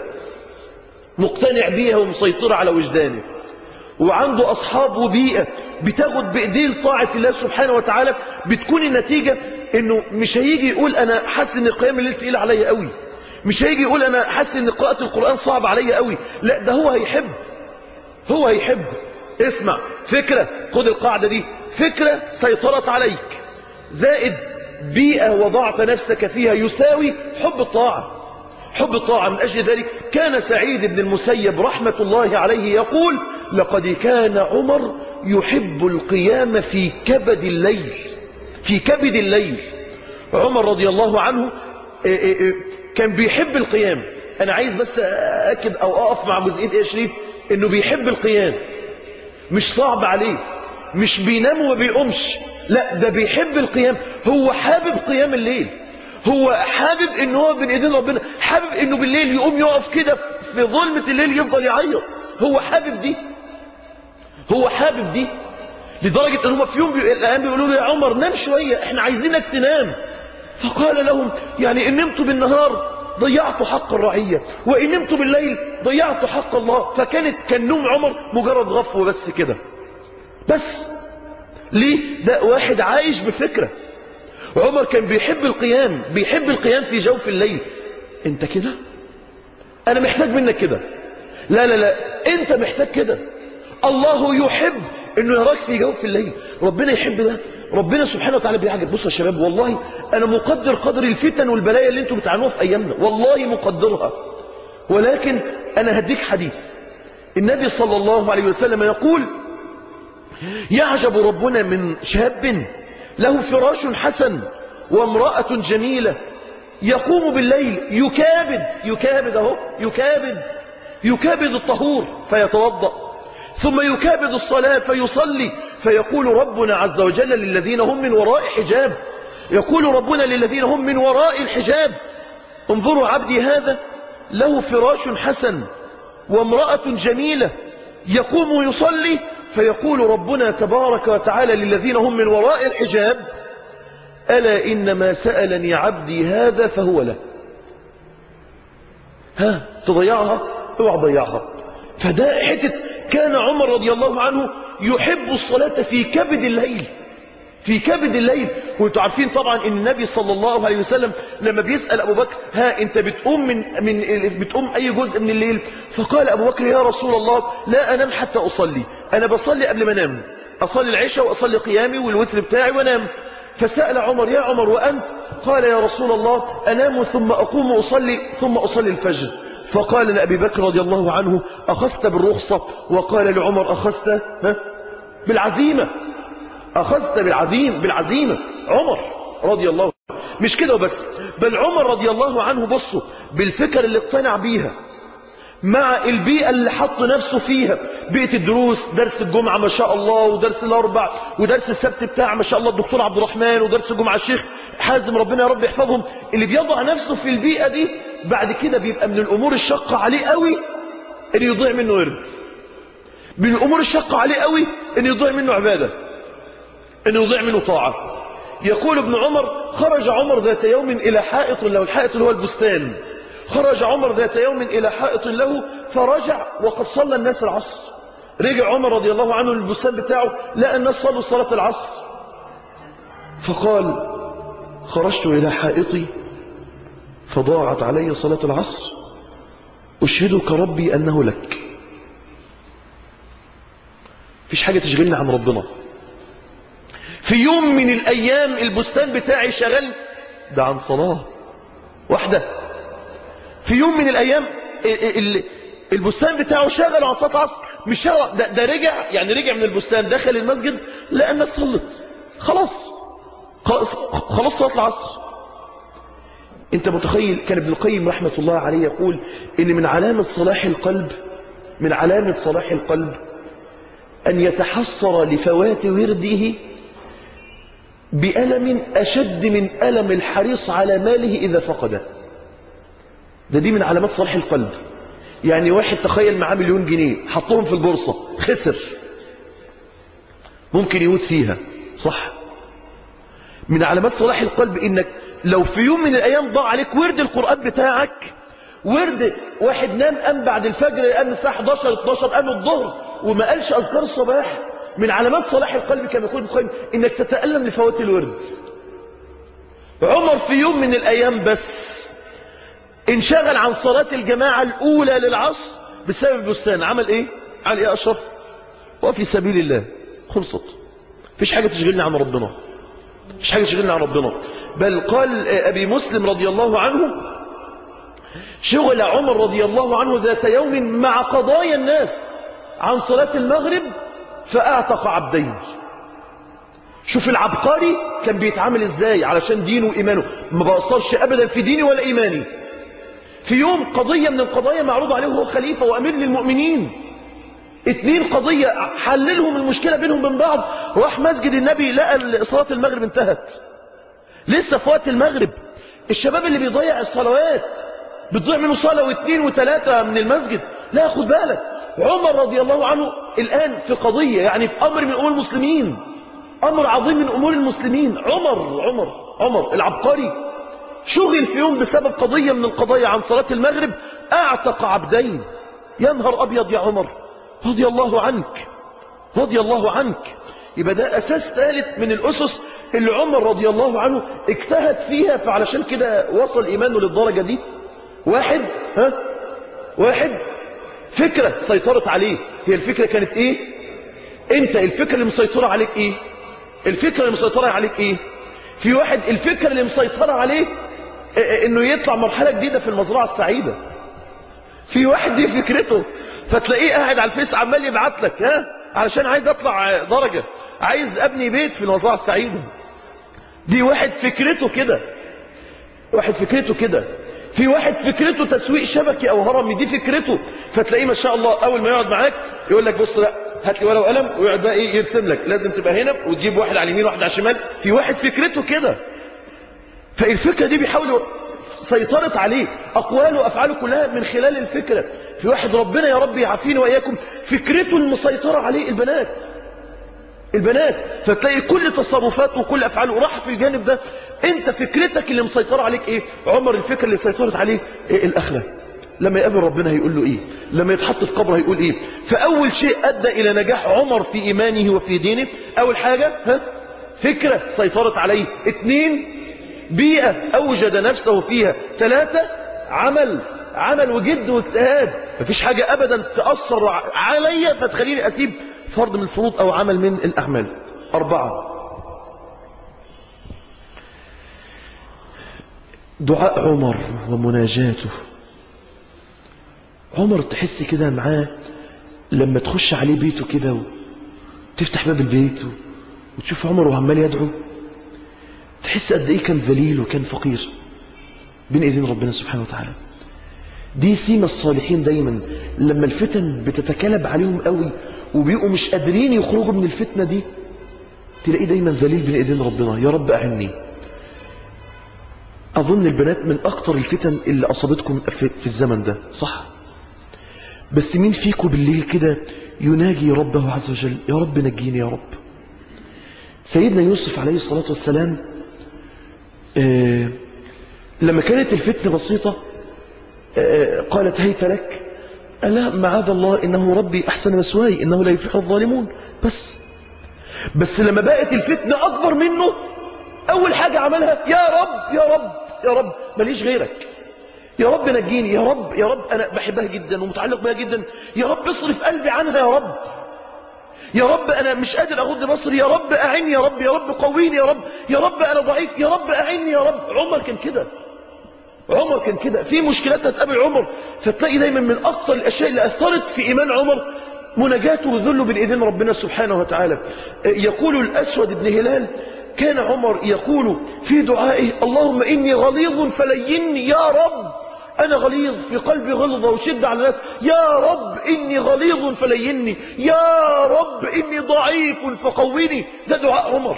Speaker 2: مقتنع بيها ومسيطرة على وجدانه وعنده أصحاب وبيئة بتاخد بإيديه طاعة الله سبحانه وتعالى بتكون النتيجة انه مش هيجي يقول انا حاسس ان قيام الليل تقيل عليا قوي مش هيجي يقول انا حاسس ان قراءة القرآن صعب عليا قوي لا ده هو هيحب هو هيحب اسمع فكرة خد القاعدة دي فكرة سيطرت عليك زائد بيئة وضعت نفسك فيها يساوي حب الطاعة حب الطاعة من أجل ذلك كان سعيد بن المسيب رحمة الله عليه يقول لقد كان عمر يحب القيام في كبد الليل في كبد الليل عمر رضي الله عنه كان بيحب القيام أنا عايز بس أكد أو أقف مع جزئية إيه شريف إنه بيحب القيام مش صعب عليه مش بينام وما بيقومش لا ده بيحب القيام هو حابب قيام الليل هو حابب ان هو بين ايدين ربنا حابب انه بالليل يقوم يقف كده في ظلمة الليل يفضل يعيط هو حابب دي هو حابب دي لدرجة ان هم في يوم الان بيقولوا له يا عمر نام شوية احنا عايزينك تنام فقال لهم يعني ان نمت بالنهار ضيعت حق الرعية وان نمت بالليل ضيعت حق الله فكانت كان نوم عمر مجرد غفوة بس كده بس ليه ده واحد عايش بفكرة عمر كان بيحب القيام بيحب القيام في جوف الليل انت كده انا محتاج منك كده لا لا لا انت محتاج كده الله يحب انه يراك في جوف الليل ربنا يحب ده ربنا سبحانه وتعالى بيعجب بصوا يا شباب والله انا مقدر قدر الفتن والبلايا اللي انتم بتعانوها في ايامنا والله مقدرها ولكن انا هديك حديث النبي صلى الله عليه وسلم يقول يعجب ربنا من شاب له فراش حسن وامرأة جميلة يقوم بالليل يكابد يكابد اهو يكابد يكابد الطهور فيتوضأ ثم يكابد الصلاة فيصلي فيقول ربنا عز وجل للذين هم من وراء حجاب يقول ربنا للذين هم من وراء الحجاب انظروا عبدي هذا له فراش حسن وامرأة جميلة يقوم يصلي فيقول ربنا تبارك وتعالى للذين هم من وراء الحجاب ألا إنما سألني عبدي هذا فهو له ها تضيعها اوعى تضيعها فده حتة كان عمر رضي الله عنه يحب الصلاة في كبد الليل في كبد الليل وانتوا عارفين طبعا ان النبي صلى الله عليه وسلم لما بيسأل ابو بكر ها انت بتقوم من, من بتقوم اي جزء من الليل فقال ابو بكر يا رسول الله لا انام حتى اصلي انا بصلي قبل ما انام اصلي العشاء واصلي قيامي والوتر بتاعي وانام فسأل عمر يا عمر وانت قال يا رسول الله انام ثم اقوم اصلي ثم اصلي الفجر فقال لأبي بكر رضي الله عنه أخذت بالرخصة وقال لعمر أخذت ها بالعزيمة أخذت بالعزيم بالعزيمة عمر رضي الله عنه مش كده وبس بل عمر رضي الله عنه بصوا بالفكر اللي اقتنع بيها مع البيئة اللي حط نفسه فيها بيئة الدروس درس الجمعة ما شاء الله ودرس الأربع ودرس السبت بتاع ما شاء الله الدكتور عبد الرحمن ودرس الجمعة الشيخ حازم ربنا يا رب يحفظهم اللي بيضع نفسه في البيئة دي بعد كده بيبقى من الأمور الشاقة عليه قوي ان يضيع منه ورد من الأمور الشاقة عليه قوي ان يضيع منه عبادة ان يضيع منه طاعة يقول ابن عمر خرج عمر ذات يوم إلى حائط له الحائط اللي هو البستان خرج عمر ذات يوم إلى حائط له فرجع وقد صلى الناس العصر رجع عمر رضي الله عنه للبستان بتاعه لقى الناس صلوا صلاة العصر فقال خرجت إلى حائطي فضاعت علي صلاة العصر أشهدك ربي أنه لك فيش حاجة تشغلني عن ربنا في يوم من الأيام البستان بتاعي شغل ده عن صلاة واحدة في يوم من الأيام البستان بتاعه شغل عن صلاة العصر مش شغل ده, ده رجع يعني رجع من البستان دخل المسجد لقى الناس صلت خلاص خلاص خلاص صلاة العصر انت متخيل كان ابن القيم رحمة الله عليه يقول ان من علامة صلاح القلب من علامة صلاح القلب ان يتحسر لفوات ورده بألم أشد من ألم الحريص على ماله إذا فقده ده دي من علامات صلاح القلب يعني واحد تخيل معاه مليون جنيه حطهم في البورصة خسر ممكن يموت فيها صح من علامات صلاح القلب انك لو في يوم من الايام ضاع عليك ورد القرآن بتاعك ورد واحد نام قام بعد الفجر قام الساعة 11 12 قام الظهر وما قالش اذكار الصباح من علامات صلاح القلب كما يقول ابن انك تتألم لفوات الورد عمر في يوم من الايام بس انشغل عن صلاة الجماعة الاولى للعصر بسبب البستان عمل ايه عمل ايه اشرف وفي سبيل الله خلصت مفيش حاجة تشغلني عن ربنا مفيش حاجة تشغلني عن ربنا بل قال ابي مسلم رضي الله عنه شغل عمر رضي الله عنه ذات يوم مع قضايا الناس عن صلاة المغرب فاعتق عبدين شوف العبقري كان بيتعامل ازاي علشان دينه وايمانه ما بقصرش ابدا في ديني ولا ايماني في يوم قضية من القضايا معروض عليه وهو خليفة وامير للمؤمنين اتنين قضية حللهم المشكلة بينهم وبين بعض راح مسجد النبي لقى صلاة المغرب انتهت لسه في وقت المغرب الشباب اللي بيضيع الصلوات بتضيع منه صلاة واثنين وثلاثة من المسجد لا خد بالك عمر رضي الله عنه الآن في قضية يعني في أمر من أمور المسلمين أمر عظيم من أمور المسلمين عمر عمر عمر العبقري شغل في يوم بسبب قضية من القضايا عن صلاة المغرب أعتق عبدين يا نهار أبيض يا عمر رضي الله عنك رضي الله عنك يبقى ده أساس ثالث من الأسس اللي عمر رضي الله عنه اجتهد فيها فعلشان كده وصل إيمانه للدرجة دي واحد ها واحد فكرة سيطرت عليه هي الفكرة كانت ايه انت الفكرة اللي مسيطرة عليك ايه الفكرة اللي مسيطرة عليك ايه في واحد الفكرة اللي مسيطرة عليه انه يطلع مرحلة جديدة في المزرعة السعيدة في واحد دي فكرته فتلاقيه قاعد على الفيس عمال يبعت لك ها علشان عايز اطلع درجة عايز ابني بيت في المزرعة السعيدة دي واحد فكرته كده واحد فكرته كده في واحد فكرته تسويق شبكي او هرمي دي فكرته فتلاقيه ما شاء الله اول ما يقعد معاك يقول لك بص لا هات لي ورقه وقلم ويقعد بقى ايه يرسم لك لازم تبقى هنا وتجيب واحد على اليمين واحد على الشمال في واحد فكرته كده فالفكره دي بيحاولوا سيطرت عليه اقواله وافعاله كلها من خلال الفكره في واحد ربنا يا رب يعافينا واياكم فكرته المسيطره عليه البنات البنات فتلاقي كل تصرفاته وكل افعاله راح في الجانب ده انت فكرتك اللي مسيطرة عليك ايه عمر الفكر اللي سيطرت عليه إيه الاخلاق لما يقابل ربنا هيقول له ايه لما يتحط في قبره هيقول ايه فاول شيء ادى الى نجاح عمر في ايمانه وفي دينه اول حاجة ها فكرة سيطرت عليه اثنين بيئة اوجد نفسه فيها ثلاثة عمل عمل وجد واجتهاد مفيش حاجة ابدا تأثر عليا فتخليني اسيب فرض من الفروض او عمل من الاعمال اربعة دعاء عمر ومناجاته عمر تحس كده معاه لما تخش عليه بيته كده وتفتح باب البيت وتشوف عمر وعمال يدعو تحس قد ايه كان ذليل وكان فقير بين ايدين ربنا سبحانه وتعالى دي سيمة الصالحين دايما لما الفتن بتتكلب عليهم قوي وبيبقوا مش قادرين يخرجوا من الفتنة دي تلاقيه دايما ذليل بين ايدين ربنا يا رب اعني اظن البنات من اكتر الفتن اللي اصابتكم في الزمن ده صح بس مين فيكم بالليل كده يناجي ربه عز وجل يا رب نجيني يا رب سيدنا يوسف عليه الصلاة والسلام آه لما كانت الفتنة بسيطة آه قالت هيت لك قال لا معاذ الله إنه ربي أحسن مسواي إنه لا يفلح الظالمون بس بس لما بقت الفتنة أكبر منه أول حاجة عملها يا رب يا رب يا رب ماليش غيرك يا رب نجيني يا رب يا رب أنا بحبها جدا ومتعلق بها جدا يا رب اصرف قلبي عنها يا رب يا رب أنا مش قادر أغض بصري يا رب أعني يا رب يا رب قويني يا رب يا رب أنا ضعيف يا رب أعني يا رب عمر كان كده عمر كان كده في مشكلات هتقابل عمر فتلاقي دايما من أكثر الأشياء اللي أثرت في إيمان عمر مناجاته وذله بين إيدين ربنا سبحانه وتعالى يقول الأسود بن هلال كان عمر يقول في دعائه اللهم إني غليظ فليني يا رب أنا غليظ في قلبي غلظة وشدة على الناس يا رب إني غليظ فليني يا رب إني ضعيف فقويني ده دعاء عمر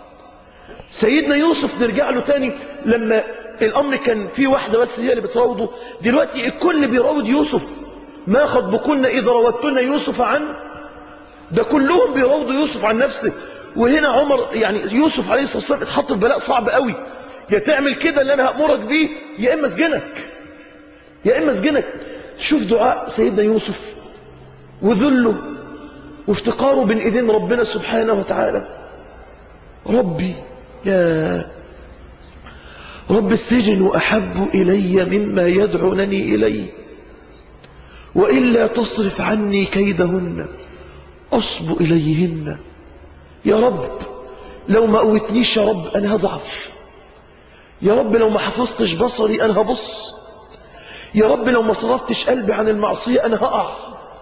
Speaker 2: سيدنا يوسف نرجع له تاني لما الأمر كان في واحدة بس هي اللي بتراوده دلوقتي الكل بيراود يوسف ما خطبكن إذا راودتن يوسف عن ده كلهم بيراودوا يوسف عن نفسه وهنا عمر يعني يوسف عليه الصلاة والسلام اتحط في بلاء صعب قوي يا تعمل كده اللي أنا هأمرك بيه يا إما اسجنك يا إما اسجنك شوف دعاء سيدنا يوسف وذله وافتقاره بين ايدين ربنا سبحانه وتعالى ربي يا رب السجن أحب إلي مما يدعونني إليه وإلا تصرف عني كيدهن أصب إليهن يا رب لو ما قوتنيش يا رب أنا هضعف يا رب لو ما حفظتش بصري أنا هبص يا رب لو ما صرفتش قلبي عن المعصية أنا هقع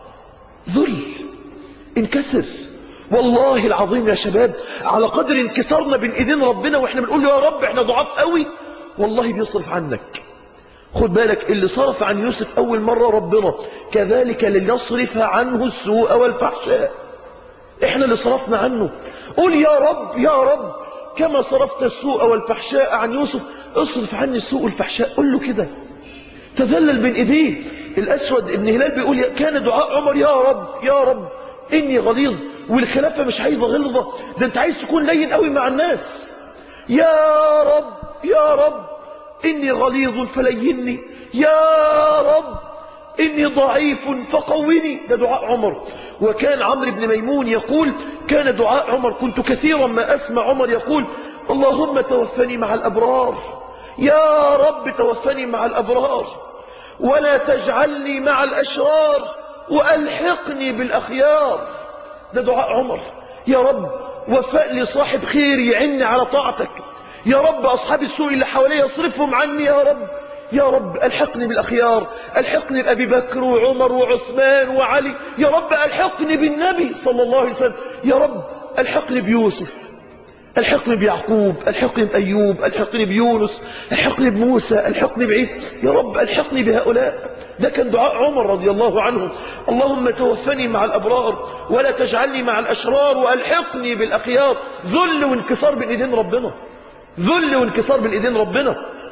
Speaker 2: ذل انكسر والله العظيم يا شباب على قدر انكسارنا بين ايدين ربنا واحنا بنقول له يا رب احنا ضعاف قوي والله بيصرف عنك خد بالك اللي صرف عن يوسف اول مرة ربنا كذلك لنصرف عنه السوء والفحشاء احنا اللي صرفنا عنه قول يا رب يا رب كما صرفت السوء والفحشاء عن يوسف اصرف عني السوء والفحشاء قول له كده تذلل بين ايديه الاسود ابن هلال بيقول كان دعاء عمر يا رب يا رب اني غليظ والخلافة مش عايزة غلظة ده انت عايز تكون لين قوي مع الناس يا رب يا رب اني غليظ فليني يا رب اني ضعيف فقوني ده دعاء عمر وكان عمرو بن ميمون يقول كان دعاء عمر كنت كثيرا ما اسمع عمر يقول اللهم توفني مع الابرار يا رب توفني مع الابرار ولا تجعلني مع الاشرار والحقني بالاخيار ده دعاء عمر يا رب وفاء لي صاحب خير يعني على طاعتك يا رب أصحاب السوء اللي حوالي يصرفهم عني يا رب يا رب الحقني بالأخيار الحقني بأبي بكر وعمر وعثمان وعلي يا رب الحقني بالنبي صلى الله عليه وسلم يا رب الحقني بيوسف الحقني بيعقوب الحقني بأيوب الحقني بيونس الحقني بموسى الحقني بعيسى يا رب الحقني بهؤلاء ده كان دعاء عمر رضي الله عنه اللهم توفني مع الأبرار ولا تجعلني مع الأشرار وألحقني بالأخيار ذل وانكسار بين ايدين ربنا ذل وانكسار بين ايدين ربنا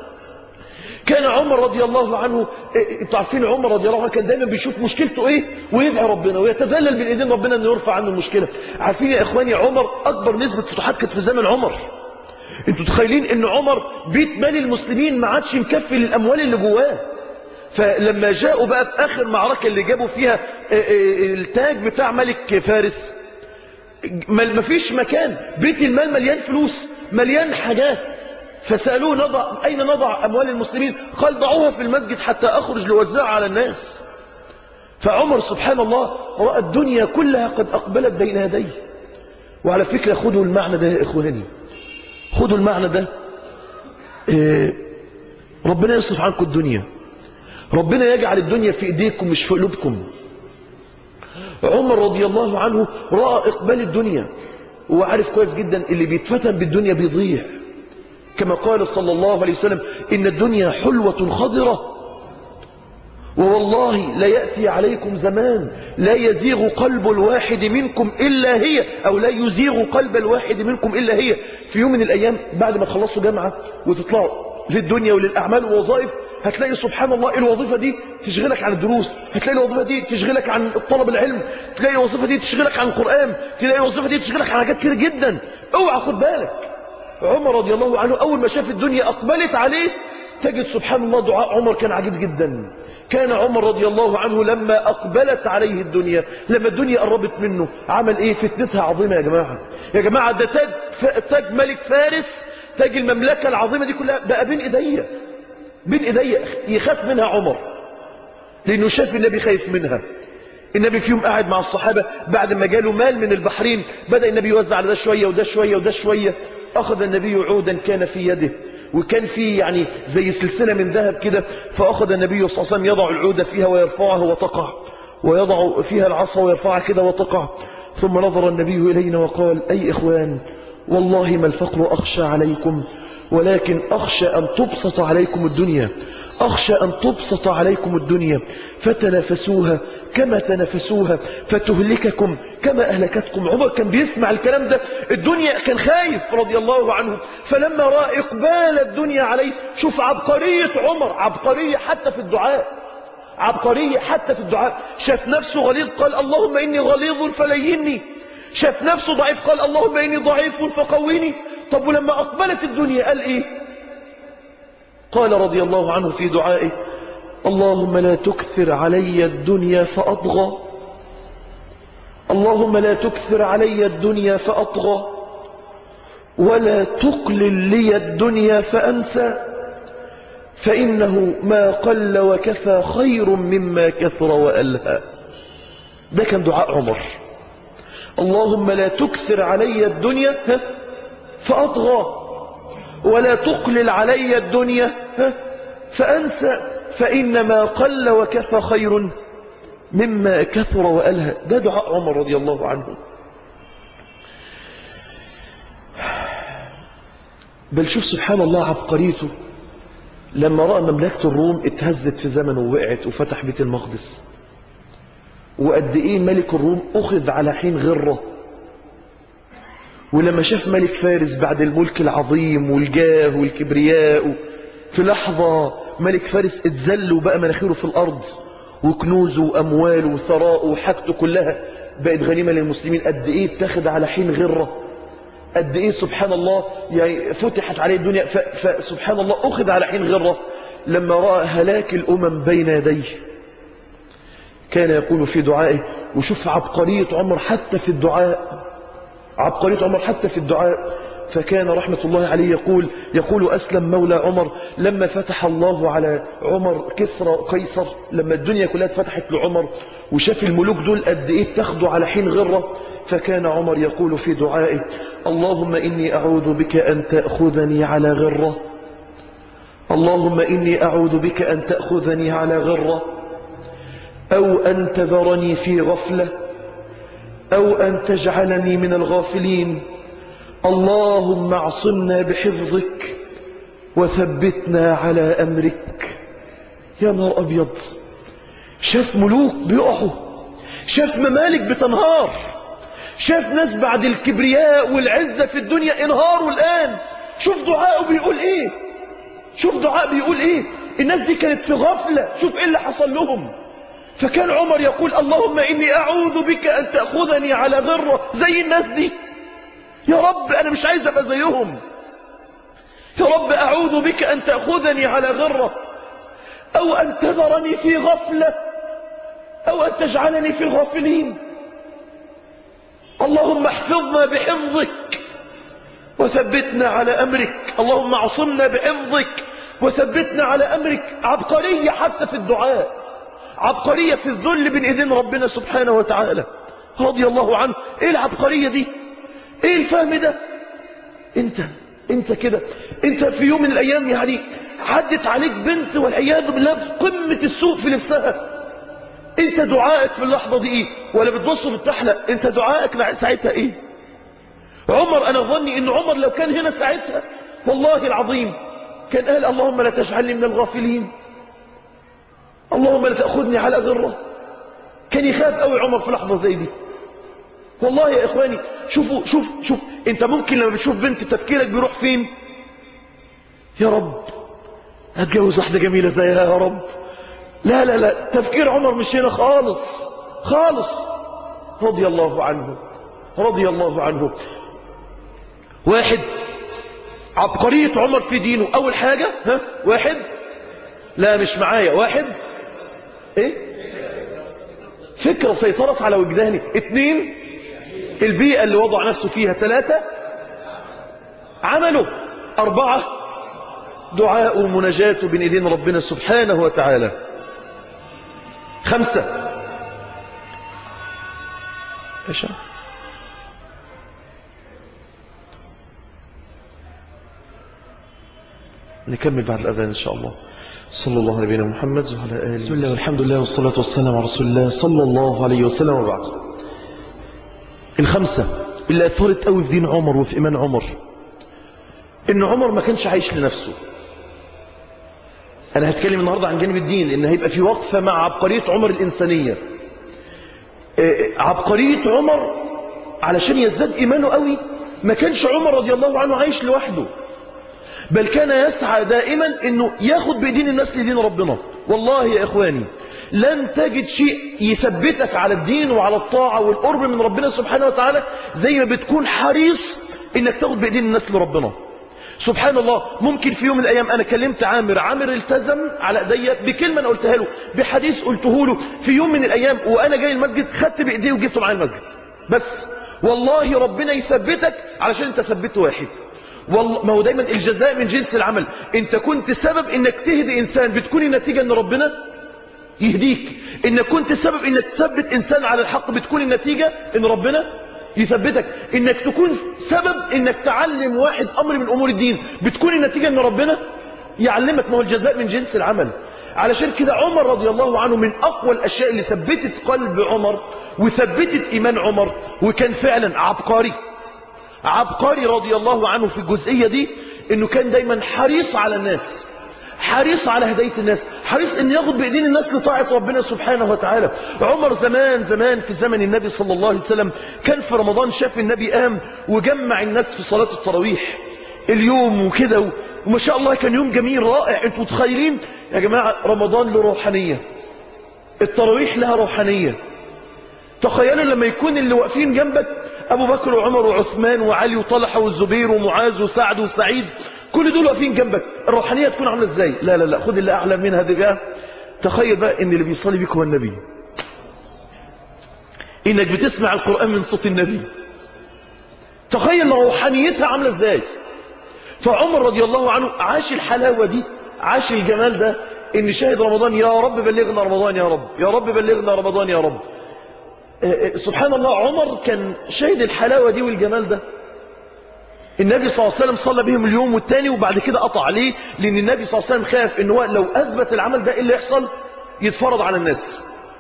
Speaker 2: كان عمر رضي الله عنه انتوا عارفين عمر رضي الله عنه كان دايما بيشوف مشكلته ايه ويدعي ربنا ويتذلل بين ايدين ربنا انه يرفع عنه المشكله عارفين يا اخواني عمر اكبر نسبه فتوحات كانت في زمن عمر انتوا تخيلين ان عمر بيت مال المسلمين ما عادش مكفي للاموال اللي جواه فلما جاءوا بقى في اخر معركه اللي جابوا فيها التاج بتاع ملك فارس ما فيش مكان بيت المال مليان فلوس مليان حاجات فسألوه نضع أين نضع أموال المسلمين قال ضعوها في المسجد حتى أخرج لوزعها على الناس فعمر سبحان الله رأى الدنيا كلها قد أقبلت بين يديه وعلى فكرة خدوا المعنى ده يا إخواني خدوا المعنى ده إيه ربنا يصرف عنكم الدنيا ربنا يجعل الدنيا في ايديكم مش في قلوبكم عمر رضي الله عنه رأى إقبال الدنيا وعارف كويس جدا اللي بيتفتن بالدنيا بيضيع كما قال صلى الله عليه وسلم إن الدنيا حلوة خضرة ووالله لا يأتي عليكم زمان لا يزيغ قلب الواحد منكم إلا هي أو لا يزيغ قلب الواحد منكم إلا هي في يوم من الأيام بعد ما تخلصوا جامعة وتطلعوا للدنيا وللأعمال والوظائف هتلاقي سبحان الله الوظيفة دي تشغلك عن الدروس هتلاقي الوظيفة دي تشغلك عن طلب العلم تلاقي الوظيفة دي تشغلك عن القرآن تلاقي الوظيفة دي تشغلك عن حاجات كتير جدا اوعى خد بالك عمر رضي الله عنه أول ما شاف الدنيا أقبلت عليه تجد سبحان الله دعاء عمر كان عجيب جدا كان عمر رضي الله عنه لما أقبلت عليه الدنيا لما الدنيا قربت منه عمل إيه فتنتها عظيمة يا جماعة يا جماعة ده تاج, تاج ملك فارس تاج المملكة العظيمة دي كلها بقى بين إيديا بين إيديا يخاف منها عمر لأنه شاف النبي خايف منها النبي في يوم قاعد مع الصحابة بعد ما جاله مال من البحرين بدأ النبي يوزع على ده شوية وده شوية وده شوية أخذ النبي عودا كان في يده وكان في يعني زي سلسلة من ذهب كده فأخذ النبي صلى الله عليه وسلم يضع العود فيها ويرفعها وتقع ويضع فيها العصا ويرفعها كده وتقع ثم نظر النبي إلينا وقال أي إخوان والله ما الفقر أخشى عليكم ولكن أخشى أن تبسط عليكم الدنيا أخشى أن تبسط عليكم الدنيا فتنافسوها كما تنافسوها فتهلككم كما أهلكتكم عمر كان بيسمع الكلام ده الدنيا كان خايف رضي الله عنه فلما رأى إقبال الدنيا عليه شوف عبقرية عمر عبقرية حتى في الدعاء عبقرية حتى في الدعاء شاف نفسه غليظ قال اللهم إني غليظ فليني شاف نفسه ضعيف قال اللهم إني ضعيف فقويني طب ولما أقبلت الدنيا قال إيه قال رضي الله عنه في دعائه اللهم لا تكثر علي الدنيا فأطغى اللهم لا تكثر علي الدنيا فأطغى ولا تقلل لي الدنيا فأنسى فإنه ما قل وكفى خير مما كثر وألهى ده كان دعاء عمر اللهم لا تكثر علي الدنيا فأطغى ولا تقلل علي الدنيا فأنسى فإنما قل وكفى خير مما كثر وألهى ده دعاء عمر رضي الله عنه بل شوف سبحان الله عبقريته لما رأى مملكة الروم اتهزت في زمنه ووقعت وفتح بيت المقدس وقد ايه ملك الروم اخذ على حين غره ولما شاف ملك فارس بعد الملك العظيم والجاه والكبرياء في لحظة ملك فارس اتذل وبقى مناخيره في الأرض وكنوزه وأمواله وثراءه وحاجته كلها بقت غنيمة للمسلمين قد إيه اتخذ على حين غرة قد إيه سبحان الله يعني فتحت عليه الدنيا فسبحان الله أخذ على حين غرة لما رأى هلاك الأمم بين يديه كان يقول في دعائه وشوف عبقرية عمر حتى في الدعاء عبقرية عمر حتى في الدعاء فكان رحمة الله عليه يقول يقول أسلم مولى عمر لما فتح الله على عمر كسرى قيصر لما الدنيا كلها اتفتحت لعمر وشاف الملوك دول قد ايه تاخدوا على حين غرة فكان عمر يقول في دعائه اللهم إني أعوذ بك أن تأخذني على غرة اللهم إني أعوذ بك أن تأخذني على غرة أو أن تذرني في غفلة أو أن تجعلني من الغافلين اللهم اعصمنا بحفظك وثبتنا على أمرك يا نار أبيض شاف ملوك بيقعوا شاف ممالك بتنهار شاف ناس بعد الكبرياء والعزة في الدنيا انهاروا الآن شوف دعاءه بيقول ايه شوف دعاء بيقول ايه الناس دي كانت في غفلة شوف ايه اللي حصل لهم فكان عمر يقول اللهم إني أعوذ بك أن تأخذني على غرة زي الناس دي يا رب أنا مش عايز أبقى زيهم يا رب أعوذ بك أن تأخذني على غرة أو أن تذرني في غفلة أو أن تجعلني في الغافلين اللهم احفظنا بحفظك وثبتنا على أمرك اللهم عصمنا بحفظك وثبتنا على أمرك عبقرية حتى في الدعاء عبقرية في الذل بين ايدين ربنا سبحانه وتعالى رضي الله عنه ايه العبقرية دي ايه الفهم ده انت انت كده انت في يوم من الايام يعني عدت عليك بنت والعياذ بالله في قمة السوء في نفسها انت دعائك في اللحظة دي ايه ولا بتبص بالتحلق انت دعائك ساعتها ايه عمر انا ظني ان عمر لو كان هنا ساعتها والله العظيم كان قال اللهم لا تجعلني من الغافلين اللهم لا تأخذني على غرة كان يخاف قوي عمر في لحظة زي دي والله يا إخواني شوفوا شوف شوف انت ممكن لما بتشوف بنت تفكيرك بيروح فين يا رب هتجوز واحدة جميلة زيها يا رب لا لا لا تفكير عمر مش هنا خالص خالص رضي الله عنه رضي الله عنه واحد عبقرية عمر في دينه أول حاجة ها واحد لا مش معايا واحد ايه فكرة سيطرت على وجداني اثنين البيئة اللي وضع نفسه فيها ثلاثة عمله أربعة دعاء ومناجاة بين ايدين ربنا سبحانه وتعالى خمسة ايش نكمل بعد الأذان إن شاء الله صلى الله على نبينا محمد وعلى آله بسم الله والحمد لله والصلاة والسلام على رسول الله صلى الله عليه وسلم وبعد الخمسة اللي أثرت قوي في دين عمر وفي إيمان عمر إن عمر ما كانش عايش لنفسه أنا هتكلم النهاردة عن جانب الدين إن هيبقى في وقفة مع عبقرية عمر الإنسانية عبقرية عمر علشان يزداد إيمانه قوي ما كانش عمر رضي الله عنه عايش لوحده بل كان يسعى دائما انه ياخد بايدين الناس لدين ربنا والله يا اخواني لن تجد شيء يثبتك على الدين وعلى الطاعة والقرب من ربنا سبحانه وتعالى زي ما بتكون حريص انك تاخد بايدين الناس لربنا سبحان الله ممكن في يوم من الايام انا كلمت عامر عامر التزم على ايديا بكلمه انا قلتها له بحديث قلته له في يوم من الايام وانا جاي المسجد خدت بايديه وجبته معايا المسجد بس والله ربنا يثبتك علشان انت ثبت واحد والله ما هو دايما الجزاء من جنس العمل انت كنت سبب انك تهدي انسان بتكون النتيجة ان ربنا يهديك انك كنت سبب انك تثبت انسان على الحق بتكون النتيجة ان ربنا يثبتك انك تكون سبب انك تعلم واحد امر من امور الدين بتكون النتيجة ان ربنا يعلمك ما هو الجزاء من جنس العمل علشان كده عمر رضي الله عنه من اقوى الاشياء اللي ثبتت قلب عمر وثبتت ايمان عمر وكان فعلا عبقري عبقري رضي الله عنه في الجزئية دي انه كان دايما حريص على الناس حريص على هداية الناس حريص ان ياخد بايدين الناس لطاعة ربنا سبحانه وتعالى عمر زمان زمان في زمن النبي صلى الله عليه وسلم كان في رمضان شاف النبي قام وجمع الناس في صلاة التراويح اليوم وكده وما شاء الله كان يوم جميل رائع انتوا متخيلين يا جماعة رمضان له روحانية التراويح لها روحانية تخيلوا لما يكون اللي واقفين جنبك ابو بكر وعمر وعثمان وعلي وطلحة والزبير ومعاذ وسعد وسعيد كل دول واقفين جنبك الروحانية تكون عاملة ازاي لا لا لا خد اللي اعلى منها دي بقى تخيل بقى ان اللي بيصلي بيك هو النبي انك بتسمع القرآن من صوت النبي تخيل روحانيتها عاملة ازاي فعمر رضي الله عنه عاش الحلاوة دي عاش الجمال ده ان شاهد رمضان يا رب بلغنا رمضان يا رب يا رب بلغنا رمضان يا رب سبحان الله عمر كان شاهد الحلاوة دي والجمال ده النبي صلى الله عليه وسلم صلى بهم اليوم والتاني وبعد كده قطع عليه لان النبي صلى الله عليه وسلم خاف ان هو لو اثبت العمل ده ايه اللي يحصل يتفرض على الناس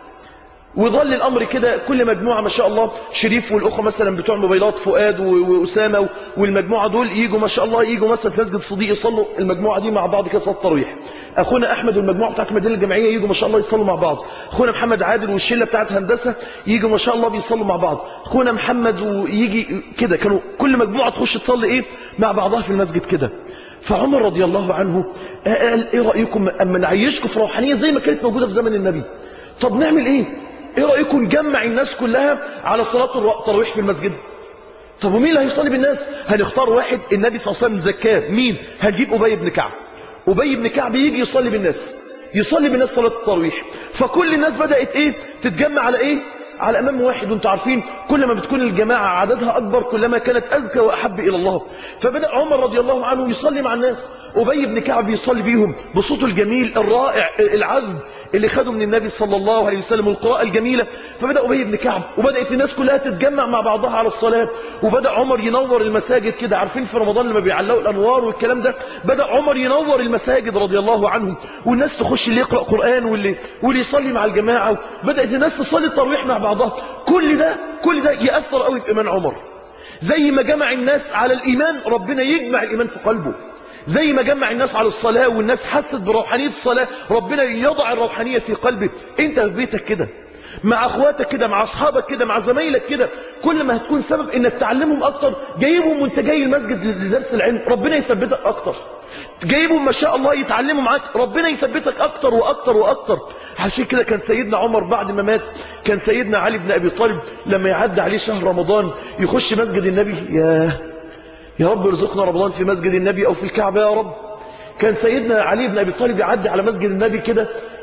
Speaker 2: وظل الامر كده كل مجموعة ما شاء الله شريف والاخوة مثلا بتوع موبايلات فؤاد واسامة والمجموعة دول يجوا ما شاء الله يجوا مثلا في مسجد صديق يصلوا المجموعة دي مع بعض كده صلاة التراويح اخونا احمد والمجموعة بتاعت المدينة الجامعية يجوا ما شاء الله يصلوا مع بعض اخونا محمد عادل والشلة بتاعت هندسة يجوا ما شاء الله بيصلوا مع بعض اخونا محمد ويجي كده كانوا كل مجموعة تخش تصلي ايه مع بعضها في المسجد كده فعمر رضي الله عنه قال ايه رأيكم اما نعيشكم في روحانية زي ما كانت موجودة في زمن النبي طب نعمل ايه ايه رأيكم نجمع الناس كلها على صلاة التراويح في المسجد طب ومين اللي هيصلي بالناس هنختار واحد النبي صلى الله عليه وسلم زكاه مين هنجيب أبي بن كعب أبي بن كعب يجي يصلي بالناس يصلي بالناس صلاة التراويح فكل الناس بدأت ايه تتجمع على ايه على امام واحد وانتم عارفين كل ما بتكون الجماعة عددها اكبر كلما كانت ازكى واحب الى الله فبدأ عمر رضي الله عنه يصلي مع الناس أبي بن كعب يصلي بيهم بصوته الجميل الرائع العذب اللي خده من النبي صلى الله عليه وسلم والقراءة الجميلة فبدأ أبي بن كعب وبدأت الناس كلها تتجمع مع بعضها على الصلاة وبدأ عمر ينور المساجد كده عارفين في رمضان لما بيعلقوا الأنوار والكلام ده بدأ عمر ينور المساجد رضي الله عنه والناس تخش اللي يقرأ قرآن واللي, واللي يصلي مع الجماعة بدأت الناس تصلي التراويح مع بعضها كل ده كل ده يأثر قوي في إيمان عمر زي ما جمع الناس على الإيمان ربنا يجمع الإيمان في قلبه زي ما جمع الناس على الصلاة والناس حست بروحانية الصلاة ربنا يضع الروحانية في قلبك انت في بيتك كده مع اخواتك كده مع اصحابك كده مع زمايلك كده كل ما هتكون سبب انك تعلمهم اكتر جايبهم وانت جاي المسجد لدرس العلم ربنا يثبتك اكتر جايبهم ما شاء الله يتعلموا معاك ربنا يثبتك اكتر واكتر واكتر عشان كده كان سيدنا عمر بعد ما مات كان سيدنا علي بن ابي طالب لما يعدي عليه شهر رمضان يخش مسجد النبي ياه يا رب ارزقنا رمضان في مسجد النبي او في الكعبة يا رب كان سيدنا علي بن ابي طالب يعدي على مسجد النبي كده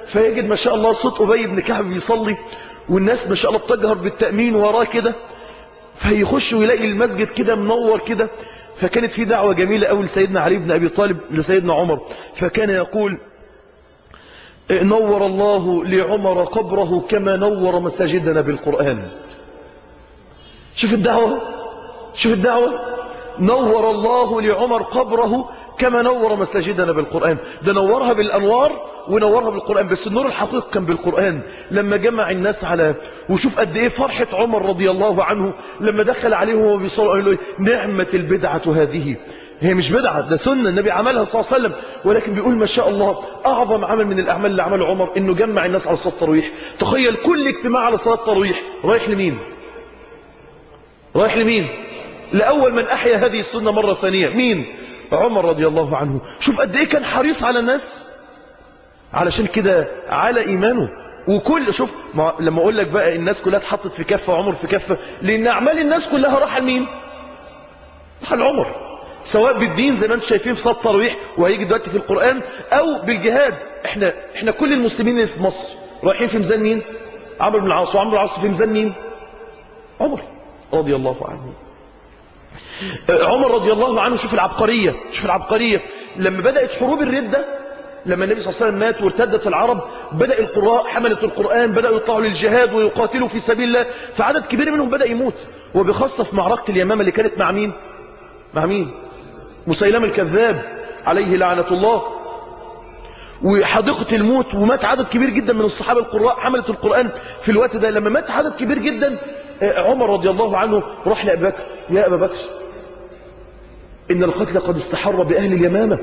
Speaker 2: فيجد ما شاء الله صوت أبي بن كعب بيصلي والناس ما شاء الله بتجهر بالتأمين وراه كده فيخش ويلاقي المسجد كده منور كده فكانت في دعوة جميلة أول لسيدنا علي بن أبي طالب لسيدنا عمر فكان يقول نور الله لعمر قبره كما نور مساجدنا بالقرآن شوف الدعوة شوف الدعوة نور الله لعمر قبره كما نور مساجدنا بالقرآن ده نورها بالأنوار ونورها بالقرآن بس النور الحقيقي كان بالقرآن لما جمع الناس على وشوف قد ايه فرحة عمر رضي الله عنه لما دخل عليه وهو بيصلي قال له نعمة البدعة هذه هي مش بدعة ده سنة النبي عملها صلى الله عليه وسلم ولكن بيقول ما شاء الله أعظم عمل من الأعمال اللي عمله عمر إنه جمع الناس على صلاة التراويح تخيل كل اجتماع على صلاة التراويح رايح لمين رايح لمين لأول من أحيا هذه السنة مرة ثانية مين عمر رضي الله عنه شوف قد ايه كان حريص على الناس علشان كده على ايمانه وكل شوف ما لما اقول لك بقى الناس كلها اتحطت في كفه وعمر في كفه لان اعمال الناس كلها راح لمين راح لعمر سواء بالدين زي ما انتم شايفين في صلاه التراويح وهيجي دلوقتي في القران او بالجهاد احنا احنا كل المسلمين اللي في مصر رايحين في ميزان مين عمرو بن العاص وعمرو بن العاص في ميزان مين عمر رضي الله عنه عمر رضي الله عنه شوف العبقرية شوف العبقرية لما بدأت حروب الردة لما النبي صلى الله عليه وسلم مات وارتدت العرب بدأ القراء حملة القرآن بدأوا يطلعوا للجهاد ويقاتلوا في سبيل الله فعدد كبير منهم بدأ يموت وبخاصة في معركة اليمامة اللي كانت مع مين مع مين مسيلمة الكذاب عليه لعنة الله وحديقة الموت ومات عدد كبير جدا من الصحابة القراء حملة القرآن في الوقت ده لما مات عدد كبير جدا عمر رضي الله عنه راح لأبي بكر يا أبا بكر إن القتل قد استحر بأهل اليمامة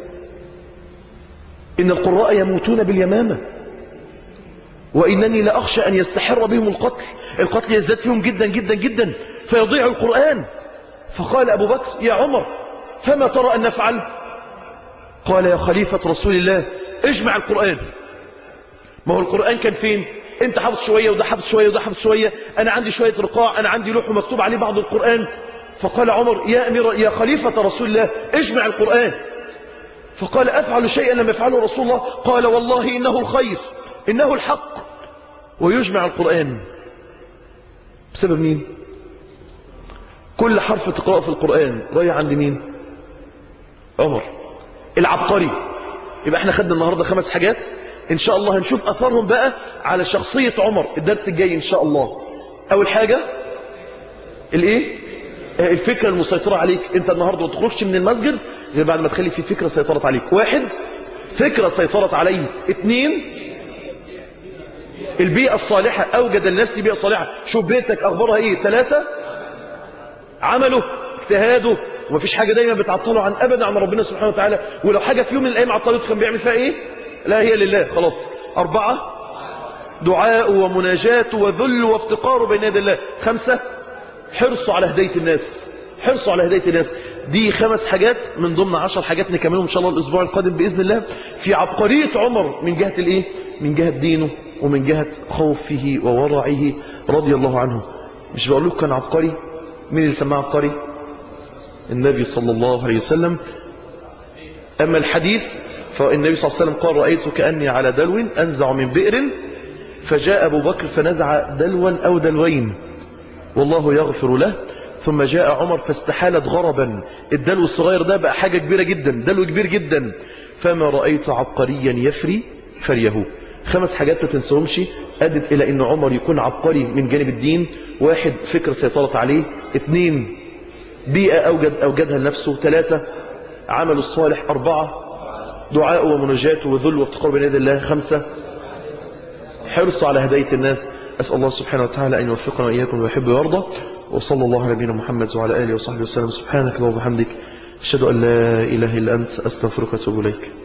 Speaker 2: إن القراء يموتون باليمامة وإنني لأخشى أن يستحر بهم القتل القتل يزداد فيهم جدا جدا جدا فيضيع القرآن فقال أبو بكر يا عمر فما ترى أن نفعل قال يا خليفة رسول الله اجمع القرآن ما هو القرآن كان فين انت حافظ شوية وده حافظ شوية وده حافظ شوية انا عندي شوية رقاع انا عندي لوح مكتوب عليه بعض القرآن فقال عمر يا أمير يا خليفة رسول الله اجمع القرآن فقال أفعل شيئا لم يفعله رسول الله قال والله إنه الخير إنه الحق ويجمع القرآن بسبب مين كل حرف تقرأ في القرآن رايح عند مين عمر العبقري يبقى احنا خدنا النهاردة خمس حاجات ان شاء الله هنشوف اثرهم بقى على شخصية عمر الدرس الجاي ان شاء الله اول حاجة الايه الفكرة المسيطرة عليك انت النهاردة ما تخرجش من المسجد غير بعد ما تخلي في فكرة سيطرت عليك واحد فكرة سيطرت عليه اثنين البيئة الصالحة اوجد لنفسي بيئة صالحة شوف بيتك اخبارها ايه ثلاثة عمله اجتهاده ومفيش حاجة دايما بتعطله عن ابدا عن ربنا سبحانه وتعالى ولو حاجة في يوم من الايام عطلته كان بيعمل فيها ايه لا هي لله خلاص اربعة دعاء ومناجاة وذل وافتقار بين يدي الله خمسة حرصوا على هداية الناس حرصوا على هداية الناس دي خمس حاجات من ضمن عشر حاجات نكملهم ان شاء الله الاسبوع القادم باذن الله في عبقرية عمر من جهة الايه من جهة دينه ومن جهة خوفه وورعه رضي الله عنه مش بقول لكم كان عبقري مين اللي سماه عبقري النبي صلى الله عليه وسلم اما الحديث فالنبي صلى الله عليه وسلم قال رأيت كأني على دلو أنزع من بئر فجاء أبو بكر فنزع دلوا أو دلوين والله يغفر له ثم جاء عمر فاستحالت غربا الدلو الصغير ده بقى حاجة كبيرة جدا دلو كبير جدا فما رأيت عبقريا يفري فريه خمس حاجات ما تنسوهمش أدت إلى أن عمر يكون عبقري من جانب الدين واحد فكرة سيطرت عليه اثنين بيئة أوجد أوجدها لنفسه ثلاثة عمل الصالح أربعة دعاء ومناجاة وذل وافتقار بين يدي الله خمسة حرص على هداية الناس أسأل الله سبحانه وتعالى أن يوفقنا وإياكم ويحب ويرضى وصلى الله على نبينا محمد وعلى آله وصحبه وسلم سبحانك اللهم وبحمدك أشهد أن لا إله إلا أنت أستغفرك وأتوب إليك